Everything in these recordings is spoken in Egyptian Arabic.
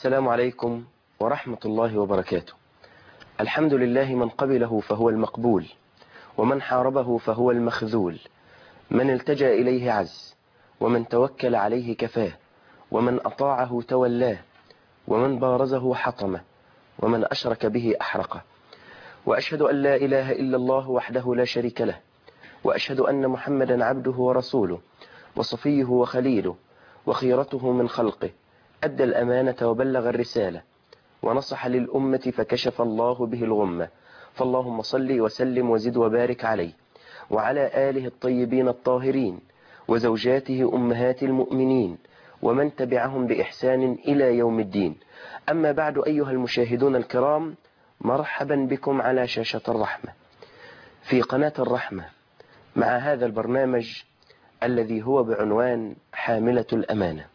السلام عليكم ورحمة الله وبركاته الحمد لله من قبله فهو المقبول ومن حاربه فهو المخذول من التجأ إليه عز ومن توكل عليه كفاه ومن أطاعه تولاه ومن بارزه حطمه ومن أشرك به أحرقه وأشهد أن لا إله إلا الله وحده لا شريك له وأشهد أن محمدا عبده ورسوله وصفيه وخليله وخيرته من خلقه أدى الأمانة وبلغ الرسالة ونصح للأمة فكشف الله به الغمة فاللهم صل وسلم وزد وبارك عليه وعلى آله الطيبين الطاهرين وزوجاته أمهات المؤمنين ومن تبعهم بإحسان إلى يوم الدين أما بعد أيها المشاهدون الكرام مرحبا بكم على شاشة الرحمة في قناة الرحمة مع هذا البرنامج الذي هو بعنوان حاملة الأمانة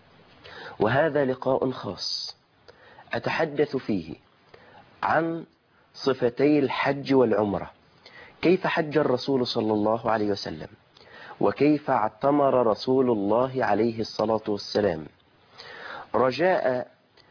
وهذا لقاء خاص أتحدث فيه عن صفتي الحج والعمرة كيف حج الرسول صلى الله عليه وسلم وكيف اعتمر رسول الله عليه الصلاة والسلام رجاء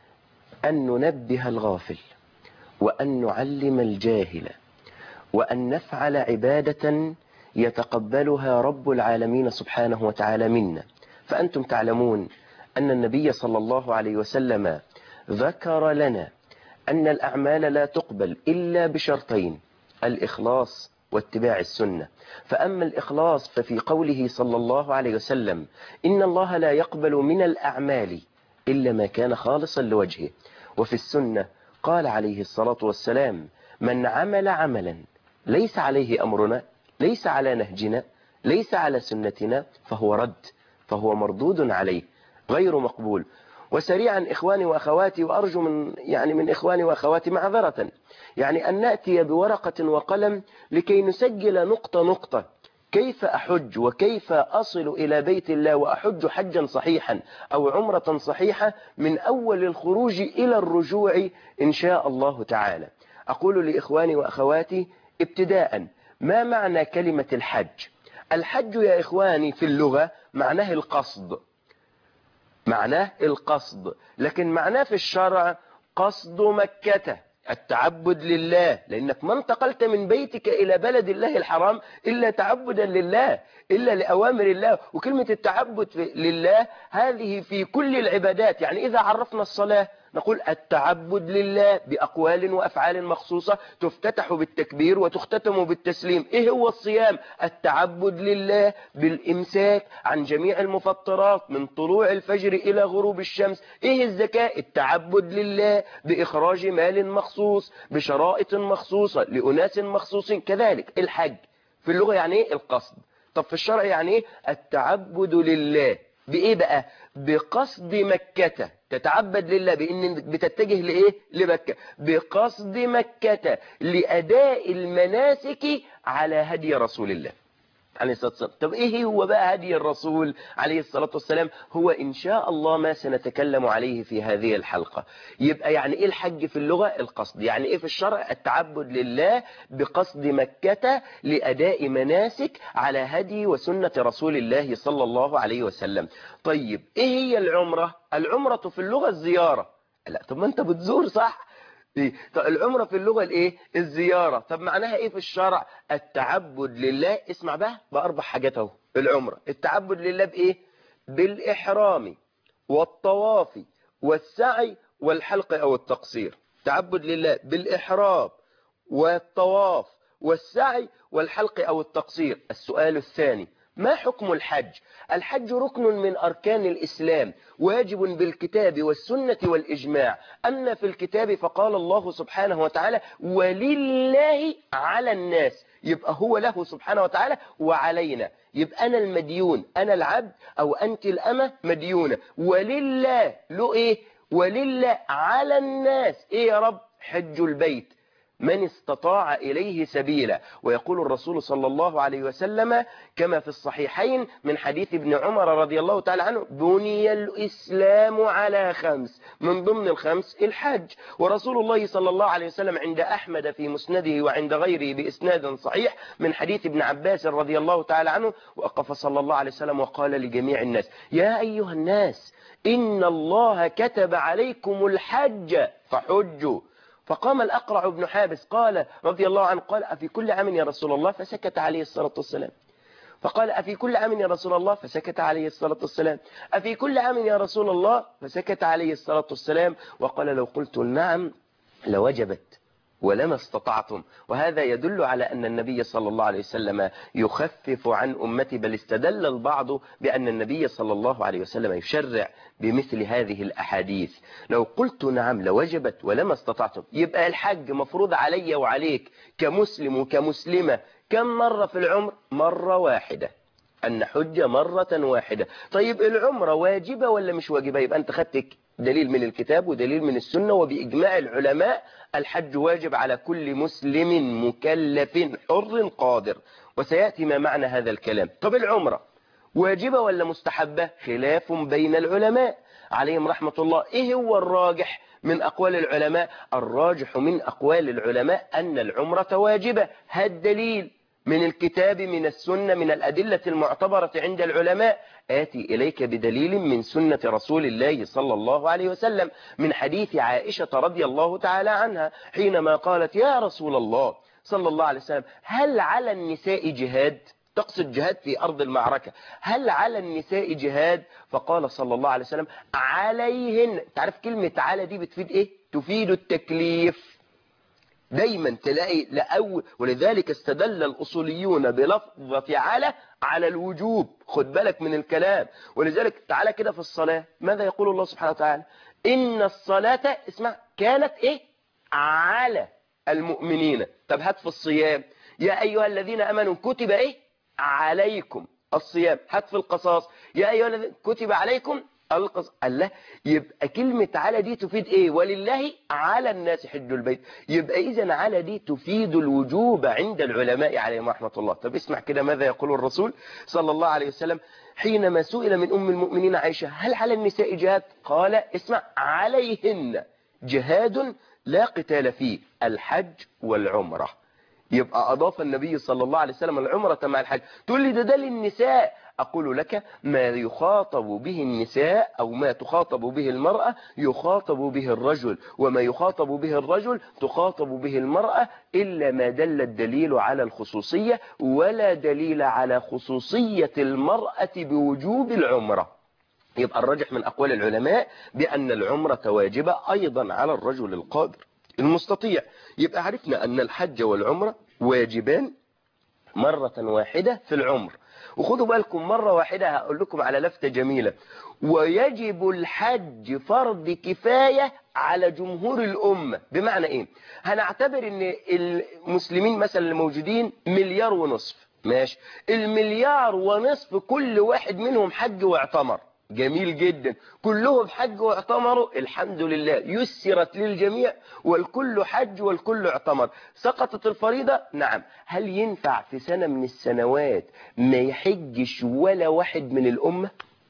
أن ننبه الغافل وأن نعلم الجاهل وأن نفعل عبادة يتقبلها رب العالمين سبحانه وتعالى منا فأنتم تعلمون أن النبي صلى الله عليه وسلم ذكر لنا أن الأعمال لا تقبل إلا بشرطين الإخلاص واتباع السنة فأما الإخلاص ففي قوله صلى الله عليه وسلم إن الله لا يقبل من الأعمال إلا ما كان خالصا لوجهه وفي السنة قال عليه الصلاة والسلام من عمل عملا ليس عليه أمرنا ليس على نهجنا ليس على سنتنا فهو رد فهو مردود عليه غير مقبول وسريعا إخواني وأخواتي وأرجو من يعني من إخواني وأخواتي معذرة يعني أن نأتي بورقة وقلم لكي نسجل نقطة نقطة كيف أحج وكيف أصل إلى بيت الله وأحج حجا صحيحا أو عمرة صحيحة من أول الخروج إلى الرجوع إن شاء الله تعالى أقول لإخواني وأخواتي ابتداء ما معنى كلمة الحج الحج يا إخواني في اللغة معناه القصد معناه القصد لكن معناه في الشرع قصد مكة التعبد لله لأنك ما انتقلت من بيتك إلى بلد الله الحرام إلا تعبدا لله إلا لأوامر الله وكلمة التعبد لله هذه في كل العبادات يعني إذا عرفنا الصلاة نقول التعبد لله بأقوال وأفعال مخصوصة تفتتح بالتكبير وتختتم بالتسليم إيه هو الصيام التعبد لله بالإمساك عن جميع المفطرات من طلوع الفجر إلى غروب الشمس إيه الزكاة التعبد لله بإخراج مال مخصوص بشرائط مخصوصة لأناس مخصوصين كذلك الحج في اللغة يعني إيه القصد طب في الشرع يعني إيه التعبد لله بإيه بقى بقصد مكة تتعبد لله بأن بتتجه لإيه لمكة بقصد مكة لأداء المناسك على هدي رسول الله عليه الصلاة والسلام طب إيه هو بقى هدي الرسول عليه الصلاة والسلام هو إن شاء الله ما سنتكلم عليه في هذه الحلقة يبقى يعني إيه الحج في اللغة القصد يعني إيه في الشرع التعبد لله بقصد مكة لأداء مناسك على هدي وسنة رسول الله صلى الله عليه وسلم طيب إيه هي العمرة العمرة في اللغة الزيارة لا طب ما أنت بتزور صح إيه؟ طب العمرة في اللغة الايه الزيارة طب معناها ايه في الشرع التعبد لله اسمع بقى بأربع حاجات اهو العمرة التعبد لله بايه بالإحرام والطواف والسعي والحلق او التقصير تعبد لله بالإحرام والطواف والسعي والحلق او التقصير السؤال الثاني ما حكم الحج الحج ركن من أركان الإسلام واجب بالكتاب والسنة والإجماع أما في الكتاب فقال الله سبحانه وتعالى ولله على الناس يبقى هو له سبحانه وتعالى وعلينا يبقى أنا المديون أنا العبد أو أنت الأمة مديونة ولله له إيه ولله على الناس إيه يا رب حج البيت من استطاع إليه سبيلا ويقول الرسول صلى الله عليه وسلم كما في الصحيحين من حديث ابن عمر رضي الله تعالى عنه بني الإسلام على خمس من ضمن الخمس الحج ورسول الله صلى الله عليه وسلم عند أحمد في مسنده وعند غيره بإسناد صحيح من حديث ابن عباس رضي الله تعالى عنه وقف صلى الله عليه وسلم وقال لجميع الناس يا أيها الناس إن الله كتب عليكم الحج فحجوا فقام الأقرع بن حابس قال رضي الله عنه قال أفي كل عام يا رسول الله فسكت عليه الصلاة والسلام فقال أفي كل عام يا رسول الله فسكت عليه الصلاة والسلام أفي كل عام يا رسول الله فسكت عليه الصلاة والسلام وقال لو قلت نعم لوجبت ولما استطعتم وهذا يدل على أن النبي صلى الله عليه وسلم يخفف عن أمتي بل استدل البعض بأن النبي صلى الله عليه وسلم يشرع بمثل هذه الأحاديث لو قلت نعم لوجبت ولما استطعتم يبقى الحج مفروض علي وعليك كمسلم وكمسلمة كم مرة في العمر مرة واحدة أن حج مرة واحدة طيب العمرة واجبة ولا مش واجبة يبقى أنت خدت دليل من الكتاب ودليل من السنة وبإجماع العلماء الحج واجب على كل مسلم مكلف حر قادر وسيأتي ما معنى هذا الكلام طب العمرة واجبة ولا مستحبة خلاف بين العلماء عليهم رحمة الله إيه هو الراجح من أقوال العلماء الراجح من أقوال العلماء أن العمرة واجبة هذا الدليل من الكتاب من السنة من الأدلة المعتبرة عند العلماء آتي إليك بدليل من سنة رسول الله صلى الله عليه وسلم من حديث عائشة رضي الله تعالى عنها حينما قالت يا رسول الله صلى الله عليه وسلم هل على النساء جهاد تقصد جهاد في أرض المعركة هل على النساء جهاد فقال صلى الله عليه وسلم عليهن تعرف كلمة على دي بتفيد إيه تفيد التكليف دايما تلاقي لأول ولذلك استدل الأصوليون بلفظة على على الوجوب خد بالك من الكلام ولذلك تعالى كده في الصلاة ماذا يقول الله سبحانه وتعالى إن الصلاة اسمع كانت إيه على المؤمنين طب هات في الصيام يا أيها الذين أمنوا كتب إيه عليكم الصيام هات في القصاص يا أيها الذين كتب عليكم القص الله يبقى كلمة على دي تفيد ايه ولله على الناس حج البيت يبقى اذا على دي تفيد الوجوب عند العلماء عليهم رحمة الله طب اسمع كده ماذا يقول الرسول صلى الله عليه وسلم حينما سئل من أم المؤمنين عائشة هل على النساء جهاد قال اسمع عليهن جهاد لا قتال فيه الحج والعمرة يبقى أضاف النبي صلى الله عليه وسلم العمرة مع الحج تقول لي ده ده للنساء أقول لك ما يخاطب به النساء أو ما تخاطب به المرأة يخاطب به الرجل وما يخاطب به الرجل تخاطب به المرأة إلا ما دل الدليل على الخصوصية ولا دليل على خصوصية المرأة بوجوب العمرة يبقى الرجح من أقوال العلماء بأن العمرة واجبة أيضا على الرجل القادر المستطيع يبقى عرفنا أن الحج والعمرة واجبان مرة واحدة في العمر وخدوا بالكم مرة واحدة هقول لكم على لفتة جميلة ويجب الحج فرض كفاية على جمهور الأمة بمعنى إيه هنعتبر أن المسلمين مثلا الموجودين مليار ونصف ماشي المليار ونصف كل واحد منهم حج واعتمر جميل جدا كلهم حج واعتمروا الحمد لله يسرت للجميع والكل حج والكل اعتمر سقطت الفريضة نعم هل ينفع في سنة من السنوات ما يحجش ولا واحد من الأمة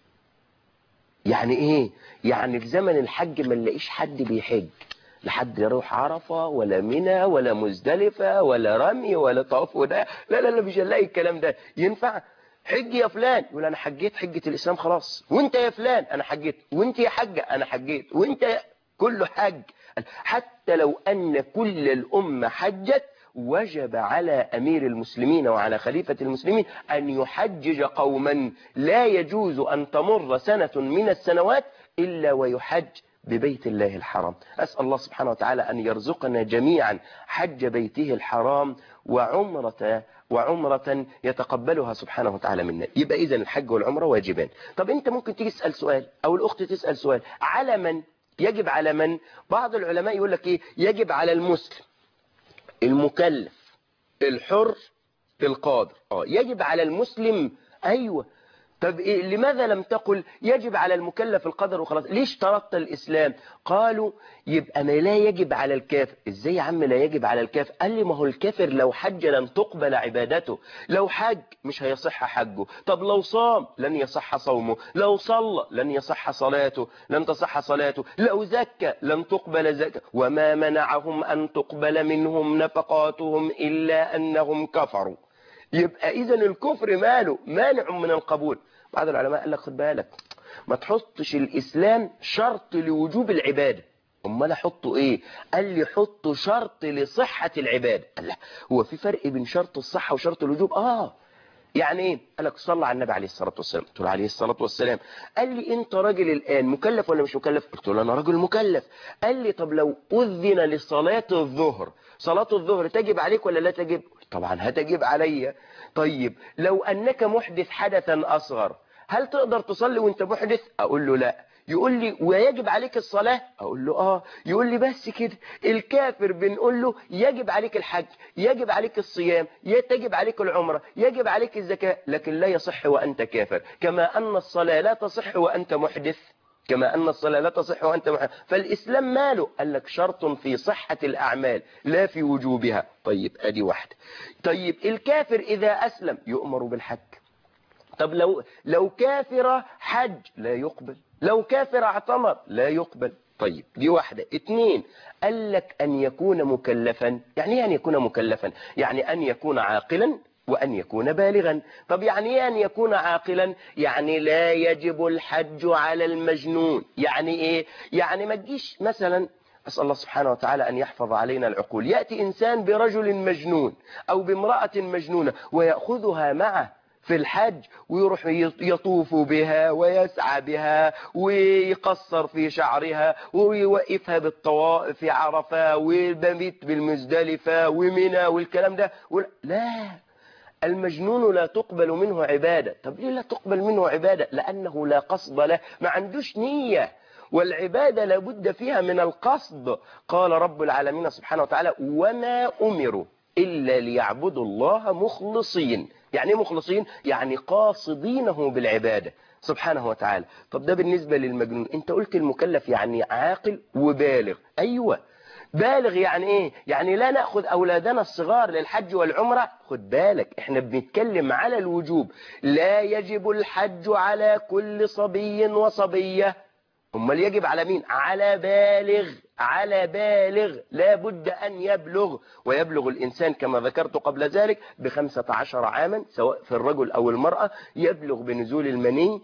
يعني ايه يعني في زمن الحج ما نلاقيش حد بيحج لحد يروح عرفة ولا منى ولا مزدلفة ولا رمي ولا طواف وده لا لا لا مش هنلاقي الكلام ده ينفع حج يا فلان يقول انا حجيت حجة الاسلام خلاص وانت يا فلان انا حجيت وانت يا حجة انا حجيت وانت كله حج حتى لو ان كل الامة حجت وجب على أمير المسلمين وعلى خليفة المسلمين أن يحجج قوما لا يجوز أن تمر سنة من السنوات إلا ويحج ببيت الله الحرام أسأل الله سبحانه وتعالى أن يرزقنا جميعا حج بيته الحرام وعمرة وعمرة يتقبلها سبحانه وتعالى منا يبقى إذن الحج والعمرة واجبان طب أنت ممكن تيجي تسأل سؤال أو الأخت تسأل سؤال على من يجب على من بعض العلماء يقول لك إيه يجب على المسلم المكلف الحر القادر آه يجب على المسلم أيوة طب إيه لماذا لم تقل يجب على المكلف القدر وخلاص ليش اشترطت الإسلام قالوا يبقى ما لا يجب على الكافر ازاي يا عم لا يجب على الكافر قال لي ما هو الكافر لو حج لن تقبل عبادته لو حج مش هيصح حجه طب لو صام لن يصح صومه لو صلى لن يصح صلاته لن تصح صلاته لو زكى لن تقبل زكاة وما منعهم أن تقبل منهم نفقاتهم إلا أنهم كفروا يبقى إذا الكفر ماله مانع من القبول بعض العلماء قال لك خد بالك ما تحطش الإسلام شرط لوجوب العبادة امال احطه ايه قال لي حطه شرط لصحة العبادة قال لا هو في فرق بين شرط الصحة وشرط الوجوب اه يعني ايه قال لك صلى على النبي عليه الصلاة والسلام قلت له عليه الصلاة والسلام قال لي انت راجل الان مكلف ولا مش مكلف قلت له انا راجل مكلف قال لي طب لو اذن لصلاة الظهر صلاة الظهر تجب عليك ولا لا تجب طبعا هتجب عليا طيب لو انك محدث حدثا اصغر هل تقدر تصلي وانت محدث اقول له لا يقول لي ويجب عليك الصلاة اقول له اه يقول لي بس كده الكافر بنقول له يجب عليك الحج يجب عليك الصيام يجب عليك العمرة يجب عليك الزكاة لكن لا يصح وانت كافر كما ان الصلاة لا تصح وانت محدث كما أن الصلاة لا تصح وأنت محدث فالإسلام ماله قال لك شرط في صحة الأعمال لا في وجوبها طيب أدي واحدة طيب الكافر إذا أسلم يؤمر بالحج طب لو لو كافر حج لا يقبل لو كافر اعتمر لا يقبل طيب دي واحدة اتنين قال لك أن يكون مكلفا يعني ايه أن يكون مكلفا يعني أن يكون عاقلا وأن يكون بالغا طب يعني ايه أن يكون عاقلا يعني لا يجب الحج على المجنون يعني ايه يعني ما تجيش مثلا أسأل الله سبحانه وتعالى أن يحفظ علينا العقول يأتي إنسان برجل مجنون أو بامرأة مجنونة ويأخذها معه في الحج ويروح يطوف بها ويسعى بها ويقصر في شعرها ويوقفها بالطوائف في عرفة ويبيت بالمزدلفة ومنى والكلام ده لا المجنون لا تقبل منه عبادة طب ليه لا تقبل منه عبادة لأنه لا قصد له ما عندوش نية والعبادة لابد فيها من القصد قال رب العالمين سبحانه وتعالى وما أمروا إلا ليعبدوا الله مخلصين يعني ايه مخلصين يعني قاصدينه بالعبادة سبحانه وتعالى طب ده بالنسبة للمجنون انت قلت المكلف يعني عاقل وبالغ ايوه بالغ يعني ايه يعني لا نأخذ اولادنا الصغار للحج والعمرة خد بالك احنا بنتكلم على الوجوب لا يجب الحج على كل صبي وصبية امال يجب على مين على بالغ على بالغ لا بد أن يبلغ ويبلغ الإنسان كما ذكرت قبل ذلك بخمسة عشر عاما سواء في الرجل أو المرأة يبلغ بنزول المني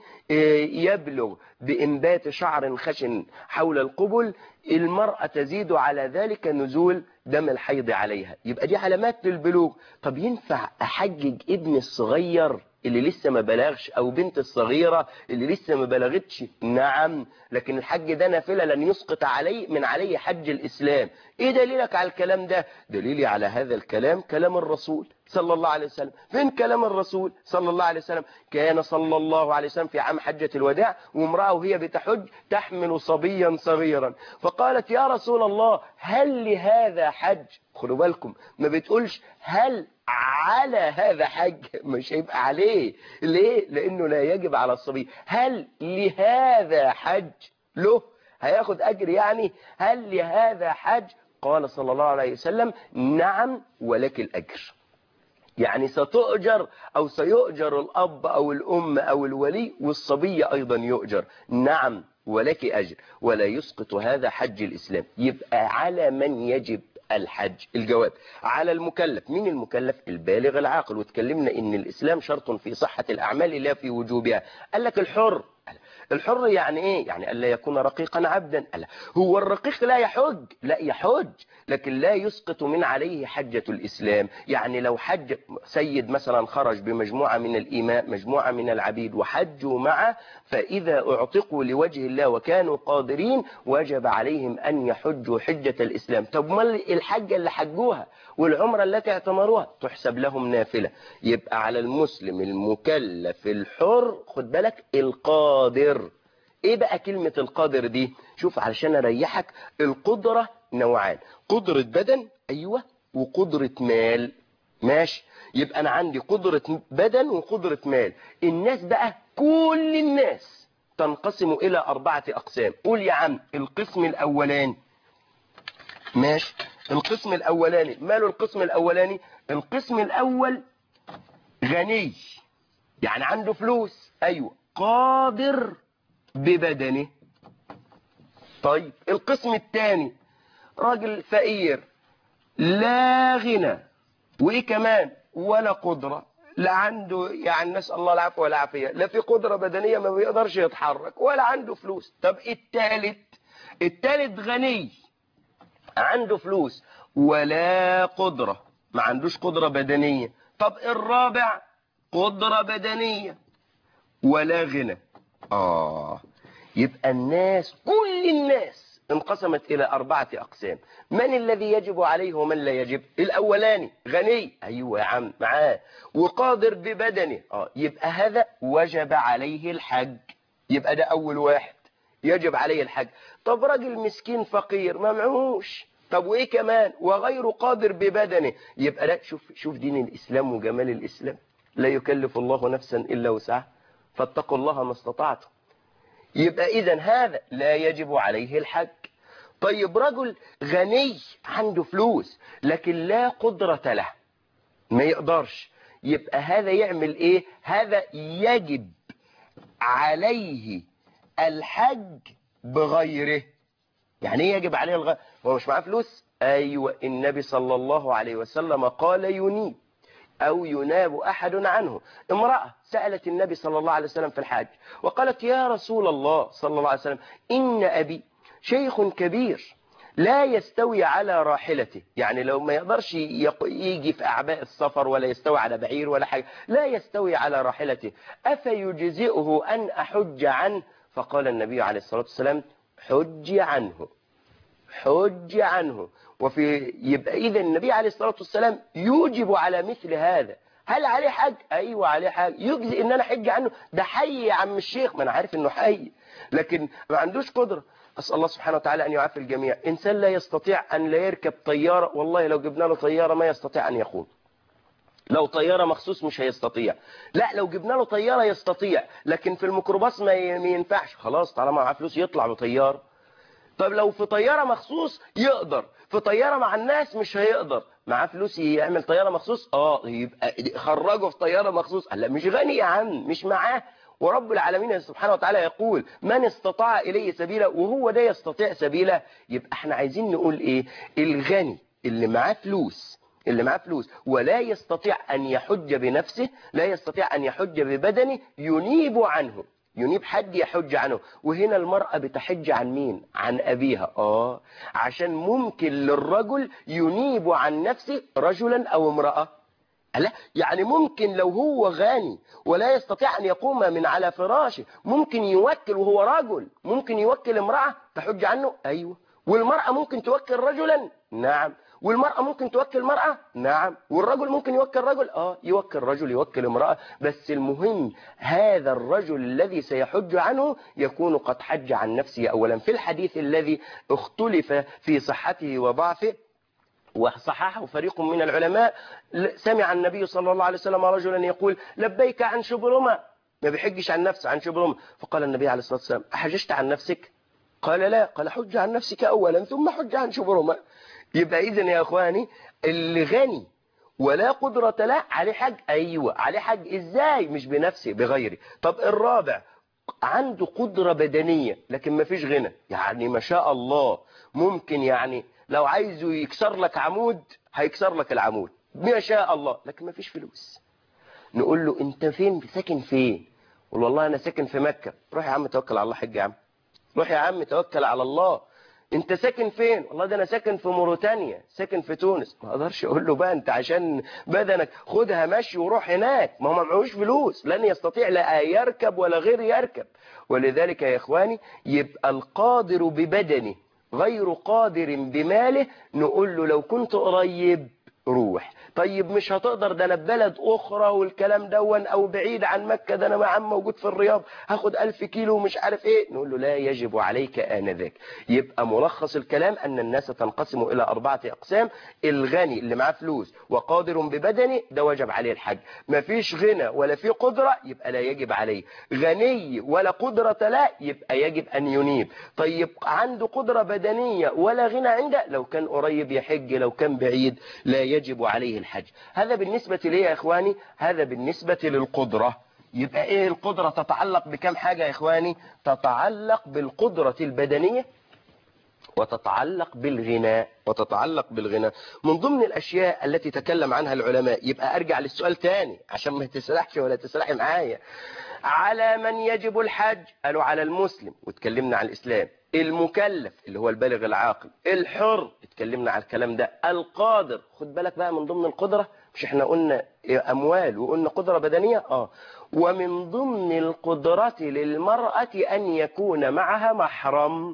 يبلغ بإنبات شعر خشن حول القبل المرأة تزيد على ذلك نزول دم الحيض عليها يبقى دي علامات للبلوغ طب ينفع أحجج ابن الصغير اللي لسه ما بلغش او بنت الصغيرة اللي لسه ما بلغتش نعم لكن الحج ده نافلة لن يسقط علي من عليه حج الاسلام ايه دليلك على الكلام ده دليلي على هذا الكلام كلام الرسول صلى الله عليه وسلم فين كلام الرسول صلى الله عليه وسلم كان صلى الله عليه وسلم في عام حجة الوداع وامرأة وهي بتحج تحمل صبيا صغيرا فقالت يا رسول الله هل لهذا حج خدوا بالكم ما بتقولش هل على هذا حج مش هيبقى عليه ليه لانه لا يجب على الصبي هل لهذا حج له هياخد اجر يعني هل لهذا حج قال صلى الله عليه وسلم نعم ولك الاجر يعني ستؤجر او سيؤجر الاب او الام او الولي والصبي ايضا يؤجر نعم ولك اجر ولا يسقط هذا حج الاسلام يبقى على من يجب الحج الجواب على المكلف مين المكلف البالغ العاقل وتكلمنا ان الاسلام شرط في صحة الاعمال لا في وجوبها قال لك الحر الحر يعني ايه يعني الا يكون رقيقا عبدا ألا هو الرقيق لا يحج لا يحج لكن لا يسقط من عليه حجة الاسلام يعني لو حج سيد مثلا خرج بمجموعة من الإماء مجموعة من العبيد وحجوا معه فإذا اعتقوا لوجه الله وكانوا قادرين وجب عليهم أن يحجوا حجة الإسلام طب ما الحجة اللي حجوها والعمرة التي اعتمروها تحسب لهم نافلة يبقى على المسلم المكلف الحر خد بالك القادر ايه بقى كلمة القادر دي شوف علشان اريحك القدرة نوعان قدرة بدن ايوه وقدرة مال ماشي يبقى انا عندي قدرة بدن وقدرة مال الناس بقى كل الناس تنقسم الى اربعة اقسام قول يا عم القسم الاولاني ماشي القسم الاولاني ماله القسم الاولاني القسم الاول غني يعني عنده فلوس ايوه قادر ببدنه طيب القسم الثاني راجل فقير لا غنى وايه كمان ولا قدرة لا عنده يعني نسأل الله العفو والعافية لا في قدرة بدنية ما بيقدرش يتحرك ولا عنده فلوس طب الثالث الثالث غني عنده فلوس ولا قدرة ما عندوش قدرة بدنية طب الرابع قدرة بدنية ولا غنى آه يبقى الناس كل الناس انقسمت إلى أربعة أقسام من الذي يجب عليه ومن لا يجب الأولاني غني أيوة يا عم معاه وقادر ببدنه آه يبقى هذا وجب عليه الحج يبقى ده أول واحد يجب عليه الحج طب راجل مسكين فقير ما معهوش طب وايه كمان وغير قادر ببدنه يبقى لا شوف شوف دين الاسلام وجمال الاسلام لا يكلف الله نفسا الا وسعها فاتقوا الله ما استطعتم يبقى اذا هذا لا يجب عليه الحج طيب رجل غني عنده فلوس لكن لا قدرة له ما يقدرش يبقى هذا يعمل ايه هذا يجب عليه الحج بغيره يعني ايه يجب عليه الغير هو مش معاه فلوس ايوه النبي صلى الله عليه وسلم قال ينيب او يناب احد عنه امرأة سألت النبي صلى الله عليه وسلم في الحج وقالت يا رسول الله صلى الله عليه وسلم ان ابي شيخ كبير لا يستوي على راحلته يعني لو ما يقدرش يجي في أعباء السفر ولا يستوي على بعير ولا حاجة لا يستوي على راحلته أفيجزئه أن أحج عنه فقال النبي عليه الصلاة والسلام حج عنه حج عنه وفي يبقى إذا النبي عليه الصلاة والسلام يوجب على مثل هذا هل عليه حج ايوه عليه حج يجزي ان انا حج عنه ده حي يا عم الشيخ ما انا عارف انه حي لكن ما عندوش قدره أسأل الله سبحانه وتعالى أن يعافي الجميع إنسان لا يستطيع أن لا يركب طيارة والله لو جبنا له طيارة ما يستطيع أن يقوم لو طيارة مخصوص مش هيستطيع لا لو جبنا له طيارة يستطيع لكن في الميكروباص ما ينفعش خلاص طالما معاه فلوس يطلع بطيارة طيب لو في طيارة مخصوص يقدر في طيارة مع الناس مش هيقدر معاه فلوس يعمل طيارة مخصوص اه يبقى خرجه في طيارة مخصوص لا مش غني يا عم مش معاه ورب العالمين سبحانه وتعالى يقول من استطاع إليه سبيلا وهو ده يستطيع سبيلا يبقى احنا عايزين نقول ايه الغني اللي معاه فلوس اللي معاه فلوس ولا يستطيع أن يحج بنفسه لا يستطيع أن يحج ببدنه ينيب عنه ينيب حد يحج عنه وهنا المرأة بتحج عن مين عن أبيها آه عشان ممكن للرجل ينيب عن نفسه رجلا أو امرأة لا يعني ممكن لو هو غني ولا يستطيع أن يقوم من على فراشه ممكن يوكل وهو رجل ممكن يوكل امرأة تحج عنه أيوة والمرأة ممكن توكل رجلا نعم والمرأة ممكن توكل مرأة نعم والرجل ممكن يوكل رجل آه يوكل رجل يوكل امرأة بس المهم هذا الرجل الذي سيحج عنه يكون قد حج عن نفسه أولا في الحديث الذي اختلف في صحته وضعفه وصححه فريق من العلماء سمع النبي صلى الله عليه وسلم رجلا يقول لبيك عن شبرمة ما بيحجش عن نفسه عن شبرمة فقال النبي عليه الصلاة والسلام أحججت عن نفسك قال لا قال حج عن نفسك أولا ثم حج عن شبرمة يبقى إذن يا أخواني اللي غني ولا قدرة له عليه حج أيوة عليه حج إزاي مش بنفسه بغيره طب الرابع عنده قدرة بدنية لكن ما فيش غنى يعني ما شاء الله ممكن يعني لو عايزه يكسر لك عمود هيكسر لك العمود ما شاء الله لكن ما فيش فلوس نقول له انت فين ساكن فين قول والله انا ساكن في مكة روح يا عم توكل على الله حج يا عم روح يا عم توكل على الله انت ساكن فين والله ده انا ساكن في موريتانيا ساكن في تونس ما اقدرش اقول له بقى انت عشان بدنك خدها مشي وروح هناك ما هو ما معهوش فلوس لن يستطيع لا يركب ولا غير يركب ولذلك يا اخواني يبقى القادر ببدنه غير قادر بماله نقول له لو كنت قريب روح طيب مش هتقدر ده انا ببلد اخرى والكلام دون او بعيد عن مكة ده انا مع عم موجود في الرياض هاخد الف كيلو ومش عارف ايه نقول له لا يجب عليك انذاك يبقى ملخص الكلام ان الناس تنقسم الى اربعة اقسام الغني اللي معاه فلوس وقادر ببدنه ده وجب عليه الحج مفيش غنى ولا في قدرة يبقى لا يجب عليه غني ولا قدرة لا يبقى يجب ان ينيب طيب عنده قدرة بدنية ولا غنى عنده لو كان قريب يحج لو كان بعيد لا يجب عليه الحج هذا بالنسبة لي يا إخواني هذا بالنسبة للقدرة يبقى إيه القدرة تتعلق بكم حاجة يا إخواني تتعلق بالقدرة البدنية وتتعلق بالغناء وتتعلق بالغناء من ضمن الأشياء التي تكلم عنها العلماء يبقى أرجع للسؤال تاني عشان ما تسرحش ولا تسرحي معايا على من يجب الحج قالوا على المسلم واتكلمنا عن الإسلام المكلف اللي هو البالغ العاقل الحر اتكلمنا على الكلام ده القادر خد بالك بقى من ضمن القدرة مش احنا قلنا أموال وقلنا قدرة بدنية اه ومن ضمن القدرة للمرأة أن يكون معها محرم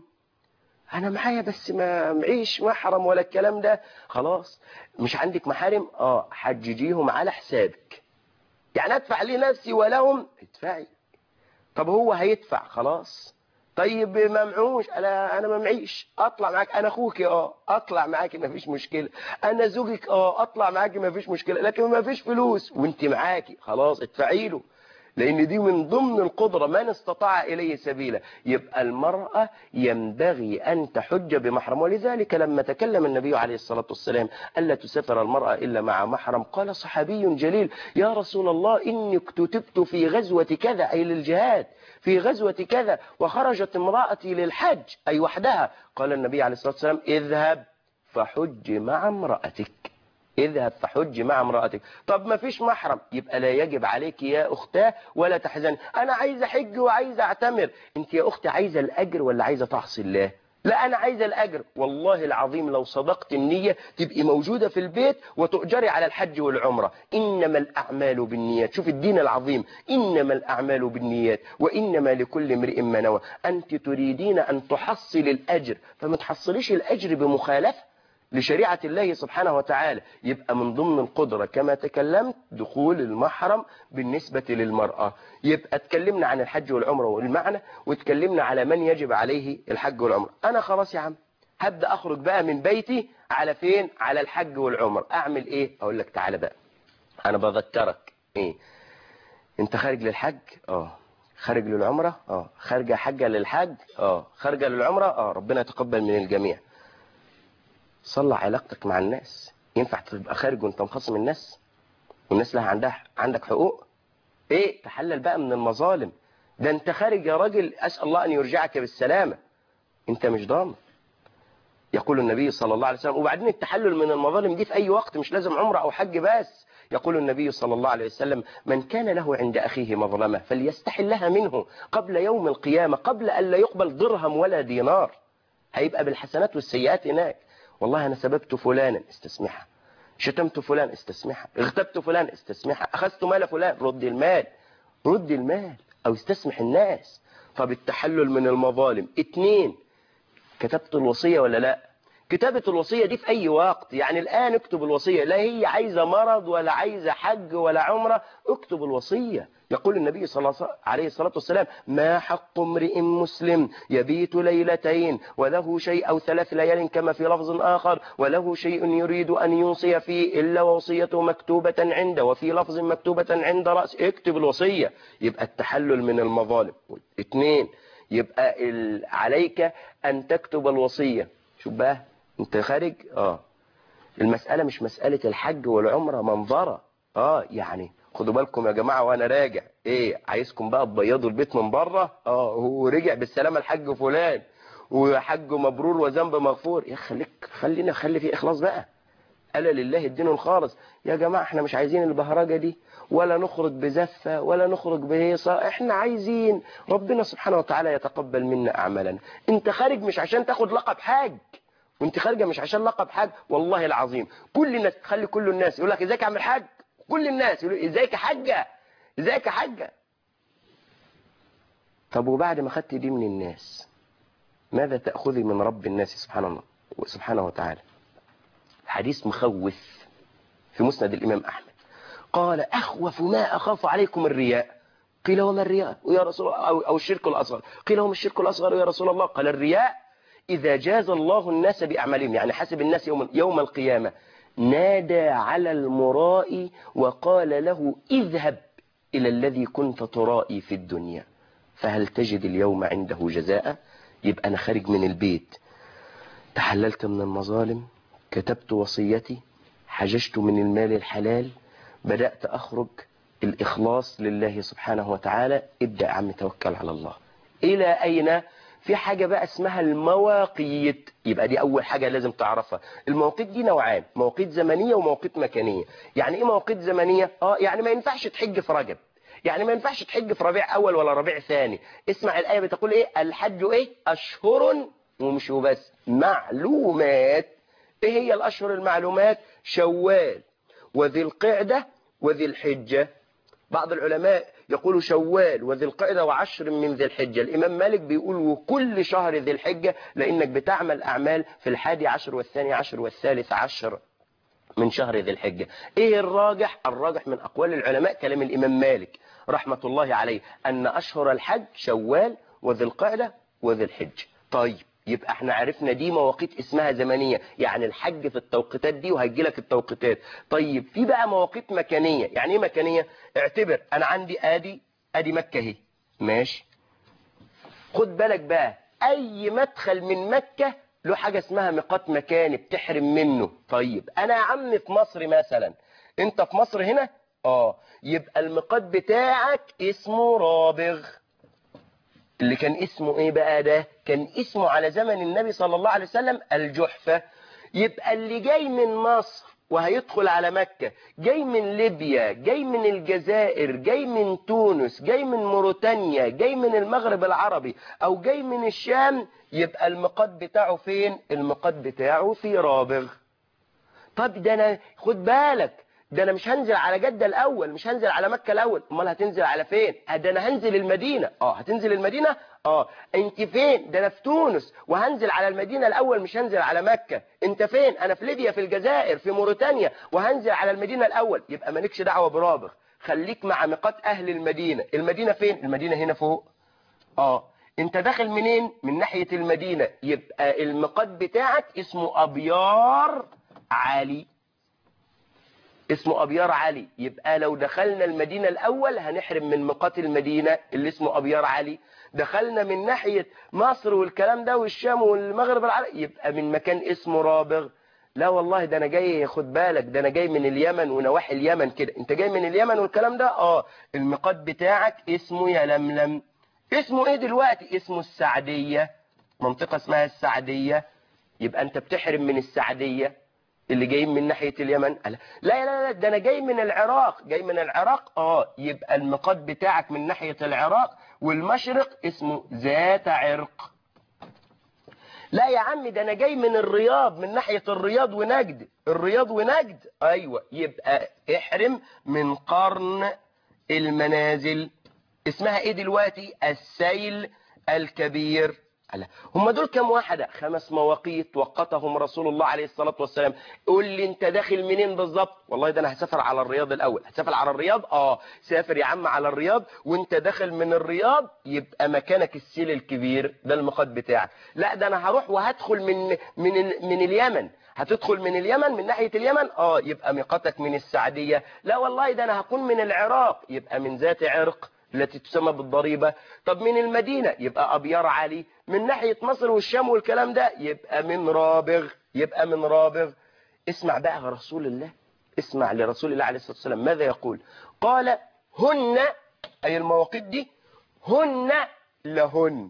انا معايا بس ما معيش محرم ولا الكلام ده خلاص مش عندك محارم اه حججيهم على حسابك يعني ادفع لنفسي ولهم ادفعي طب هو هيدفع خلاص طيب ما معوش انا انا ما معيش اطلع معاك انا اخوك اه اطلع معاك ما فيش مشكله انا زوجك اه اطلع معاك ما فيش مشكله لكن ما فيش فلوس وانت معاكي خلاص ادفعي له لأن دي من ضمن القدرة من استطاع إليه سبيلا يبقى المرأة ينبغي أن تحج بمحرم ولذلك لما تكلم النبي عليه الصلاة والسلام ألا تسافر المرأة إلا مع محرم قال صحابي جليل يا رسول الله إني اكتتبت في غزوة كذا أي للجهاد في غزوة كذا وخرجت امرأتي للحج أي وحدها قال النبي عليه الصلاة والسلام اذهب فحج مع امرأتك اذهب فحج مع امرأتك طب ما فيش محرم يبقى لا يجب عليك يا أختاه ولا تحزني أنا عايزة حج وعايزة أعتمر أنت يا أختي عايزة الأجر ولا عايزة تعصي الله لا أنا عايزة الأجر والله العظيم لو صدقت النية تبقي موجودة في البيت وتؤجري على الحج والعمرة إنما الأعمال بالنيات شوف الدين العظيم إنما الأعمال بالنيات وإنما لكل امرئ ما نوى أنت تريدين أن تحصل الأجر فما تحصليش الأجر بمخالفة لشريعة الله سبحانه وتعالى يبقى من ضمن القدرة كما تكلمت دخول المحرم بالنسبة للمرأة يبقى اتكلمنا عن الحج والعمرة والمعنى واتكلمنا على من يجب عليه الحج والعمرة أنا خلاص يا عم هبدأ أخرج بقى من بيتي على فين على الحج والعمرة أعمل إيه أقول لك تعالى بقى أنا بذكرك إيه أنت خارج للحج آه خارج للعمرة آه خارجة حجة للحج آه خارجة للعمرة آه ربنا يتقبل من الجميع صلح علاقتك مع الناس ينفع تبقى خارج وانت مخصم الناس والناس لها عندها عندك حقوق ايه تحلل بقى من المظالم ده انت خارج يا راجل اسال الله ان يرجعك بالسلامه انت مش ضامن يقول النبي صلى الله عليه وسلم وبعدين التحلل من المظالم دي في اي وقت مش لازم عمره او حج بس يقول النبي صلى الله عليه وسلم من كان له عند أخيه مظلمة فليستحلها منه قبل يوم القيامة قبل أن لا يقبل درهم ولا دينار هيبقى بالحسنات والسيئات هناك والله أنا سببت فلانا استسمحها شتمت فلان استسمحها اغتبت فلان استسمحها أخذت مال فلان رد المال رد المال أو استسمح الناس طب التحلل من المظالم اتنين كتبت الوصية ولا لا كتابة الوصية دي في أي وقت يعني الآن اكتب الوصية لا هي عايزة مرض ولا عايزة حج ولا عمرة اكتب الوصية يقول النبي صلى الله عليه الصلاة والسلام ما حق امرئ مسلم يبيت ليلتين وله شيء أو ثلاث ليال كما في لفظ آخر وله شيء يريد أن يوصي فيه إلا وصيته مكتوبة عنده وفي لفظ مكتوبة عند رأس اكتب الوصية يبقى التحلل من المظالم اثنين يبقى عليك أن تكتب الوصية شوف بقى انت خارج اه المسألة مش مسألة الحج والعمرة منظرة اه يعني خدوا بالكم يا جماعة وانا راجع ايه عايزكم بقى تبيضوا البيت من بره اه هو رجع بالسلامة الحج فلان وحج مبرور وذنب مغفور يا خليك خلينا خلي في اخلاص بقى ألا لله الدين الخالص يا جماعة احنا مش عايزين البهرجة دي ولا نخرج بزفة ولا نخرج بهيصة احنا عايزين ربنا سبحانه وتعالى يتقبل منا أعمالنا انت خارج مش عشان تاخد لقب حاج وانت خارجه مش عشان لقب حاج والله العظيم كل الناس تخلي كل الناس يقول لك ازيك يا عم الحاج كل الناس يقول ازيك يا حاجه ازيك يا حاجه طب وبعد ما خدت دي من الناس ماذا تأخذي من رب الناس سبحانه الله سبحانه وتعالى حديث مخوف في مسند الإمام أحمد قال أخوف ما أخاف عليكم الرياء قيل وما الرياء يا رسول الله أو, أو الشرك الأصغر قيل وما الشرك الأصغر يا رسول الله قال الرياء إذا جاز الله الناس بأعمالهم يعني حسب الناس يوم, يوم القيامة نادى على المرائي وقال له اذهب إلى الذي كنت ترائي في الدنيا فهل تجد اليوم عنده جزاء يبقى أنا خارج من البيت تحللت من المظالم كتبت وصيتي حججت من المال الحلال بدأت أخرج الإخلاص لله سبحانه وتعالى ابدأ عم توكل على الله إلى أين في حاجة بقى اسمها المواقيت يبقى دي أول حاجة لازم تعرفها المواقيت دي نوعان مواقيت زمنية ومواقيت مكانية يعني إيه مواقيت زمنية؟ آه يعني ما ينفعش تحج في رجب يعني ما ينفعش تحج في ربيع أول ولا ربيع ثاني اسمع الآية بتقول إيه الحج إيه أشهر ومش وبس معلومات إيه هي الأشهر المعلومات شوال وذي القعدة وذي الحجة بعض العلماء يقول شوال وذي القعدة وعشر من ذي الحجة الإمام مالك بيقول وكل شهر ذي الحجة لأنك بتعمل أعمال في الحادي عشر والثاني عشر والثالث عشر من شهر ذي الحجة إيه الراجح؟ الراجح من أقوال العلماء كلام الإمام مالك رحمة الله عليه أن أشهر الحج شوال وذي القعدة وذي الحج طيب يبقى احنا عرفنا دي مواقيت اسمها زمنية يعني الحج في التوقيتات دي وهيجي لك التوقيتات طيب في بقى مواقيت مكانية يعني ايه مكانية اعتبر انا عندي ادي ادي مكة اهي ماشي خد بالك بقى اي مدخل من مكة له حاجة اسمها ميقات مكاني بتحرم منه طيب انا يا عم في مصر مثلا انت في مصر هنا اه يبقى الميقات بتاعك اسمه رابغ اللي كان اسمه ايه بقى ده كان اسمه على زمن النبي صلى الله عليه وسلم الجحفة يبقى اللي جاي من مصر وهيدخل على مكة جاي من ليبيا جاي من الجزائر جاي من تونس جاي من موريتانيا جاي من المغرب العربي او جاي من الشام يبقى الميقات بتاعه فين الميقات بتاعه في رابغ طب ده انا خد بالك ده انا مش هنزل على جدة الاول مش هنزل على مكة الاول امال هتنزل على فين ده انا هنزل المدينة اه هتنزل المدينة اه انت فين ده انا في تونس وهنزل على المدينة الاول مش هنزل على مكة انت فين انا في ليبيا في الجزائر في موريتانيا وهنزل على المدينة الاول يبقى مالكش دعوة برابغ خليك مع ميقات اهل المدينة المدينة فين المدينة هنا فوق اه انت داخل منين من ناحية المدينة يبقى الميقات بتاعك اسمه ابيار علي اسمه أبيار علي يبقى لو دخلنا المدينة الأول هنحرم من ميقات المدينة اللي اسمه أبيار علي دخلنا من ناحية مصر والكلام ده والشام والمغرب العربي يبقى من مكان اسمه رابغ لا والله ده انا جاي خد بالك ده انا جاي من اليمن ونواحي اليمن كده انت جاي من اليمن والكلام ده اه الميقات بتاعك اسمه يلملم اسمه ايه دلوقتي اسمه السعدية منطقة اسمها السعدية يبقى انت بتحرم من السعدية اللي جايين من ناحية اليمن لا لا لا ده انا جاي من العراق جاي من العراق اه يبقى الميقات بتاعك من ناحية العراق والمشرق اسمه ذات عرق لا يا عم ده انا جاي من الرياض من ناحية الرياض ونجد الرياض ونجد ايوه يبقى احرم من قرن المنازل اسمها ايه دلوقتي السيل الكبير لا هم دول كم واحدة خمس مواقيت وقتهم رسول الله عليه الصلاة والسلام قول لي انت داخل منين بالظبط والله ده انا هسافر على الرياض الاول هسافر على الرياض اه سافر يا عم على الرياض وانت داخل من الرياض يبقى مكانك السيل الكبير ده المقاد بتاعك لا ده انا هروح وهدخل من من من اليمن هتدخل من اليمن من ناحية اليمن اه يبقى ميقاتك من السعدية لا والله ده انا هكون من العراق يبقى من ذات عرق التي تسمى بالضريبة طب من المدينة يبقى أبيار علي من ناحية مصر والشام والكلام ده يبقى من رابغ يبقى من رابغ اسمع بقى رسول الله اسمع لرسول الله عليه الصلاة والسلام ماذا يقول قال هن أي المواقيت دي هن لهن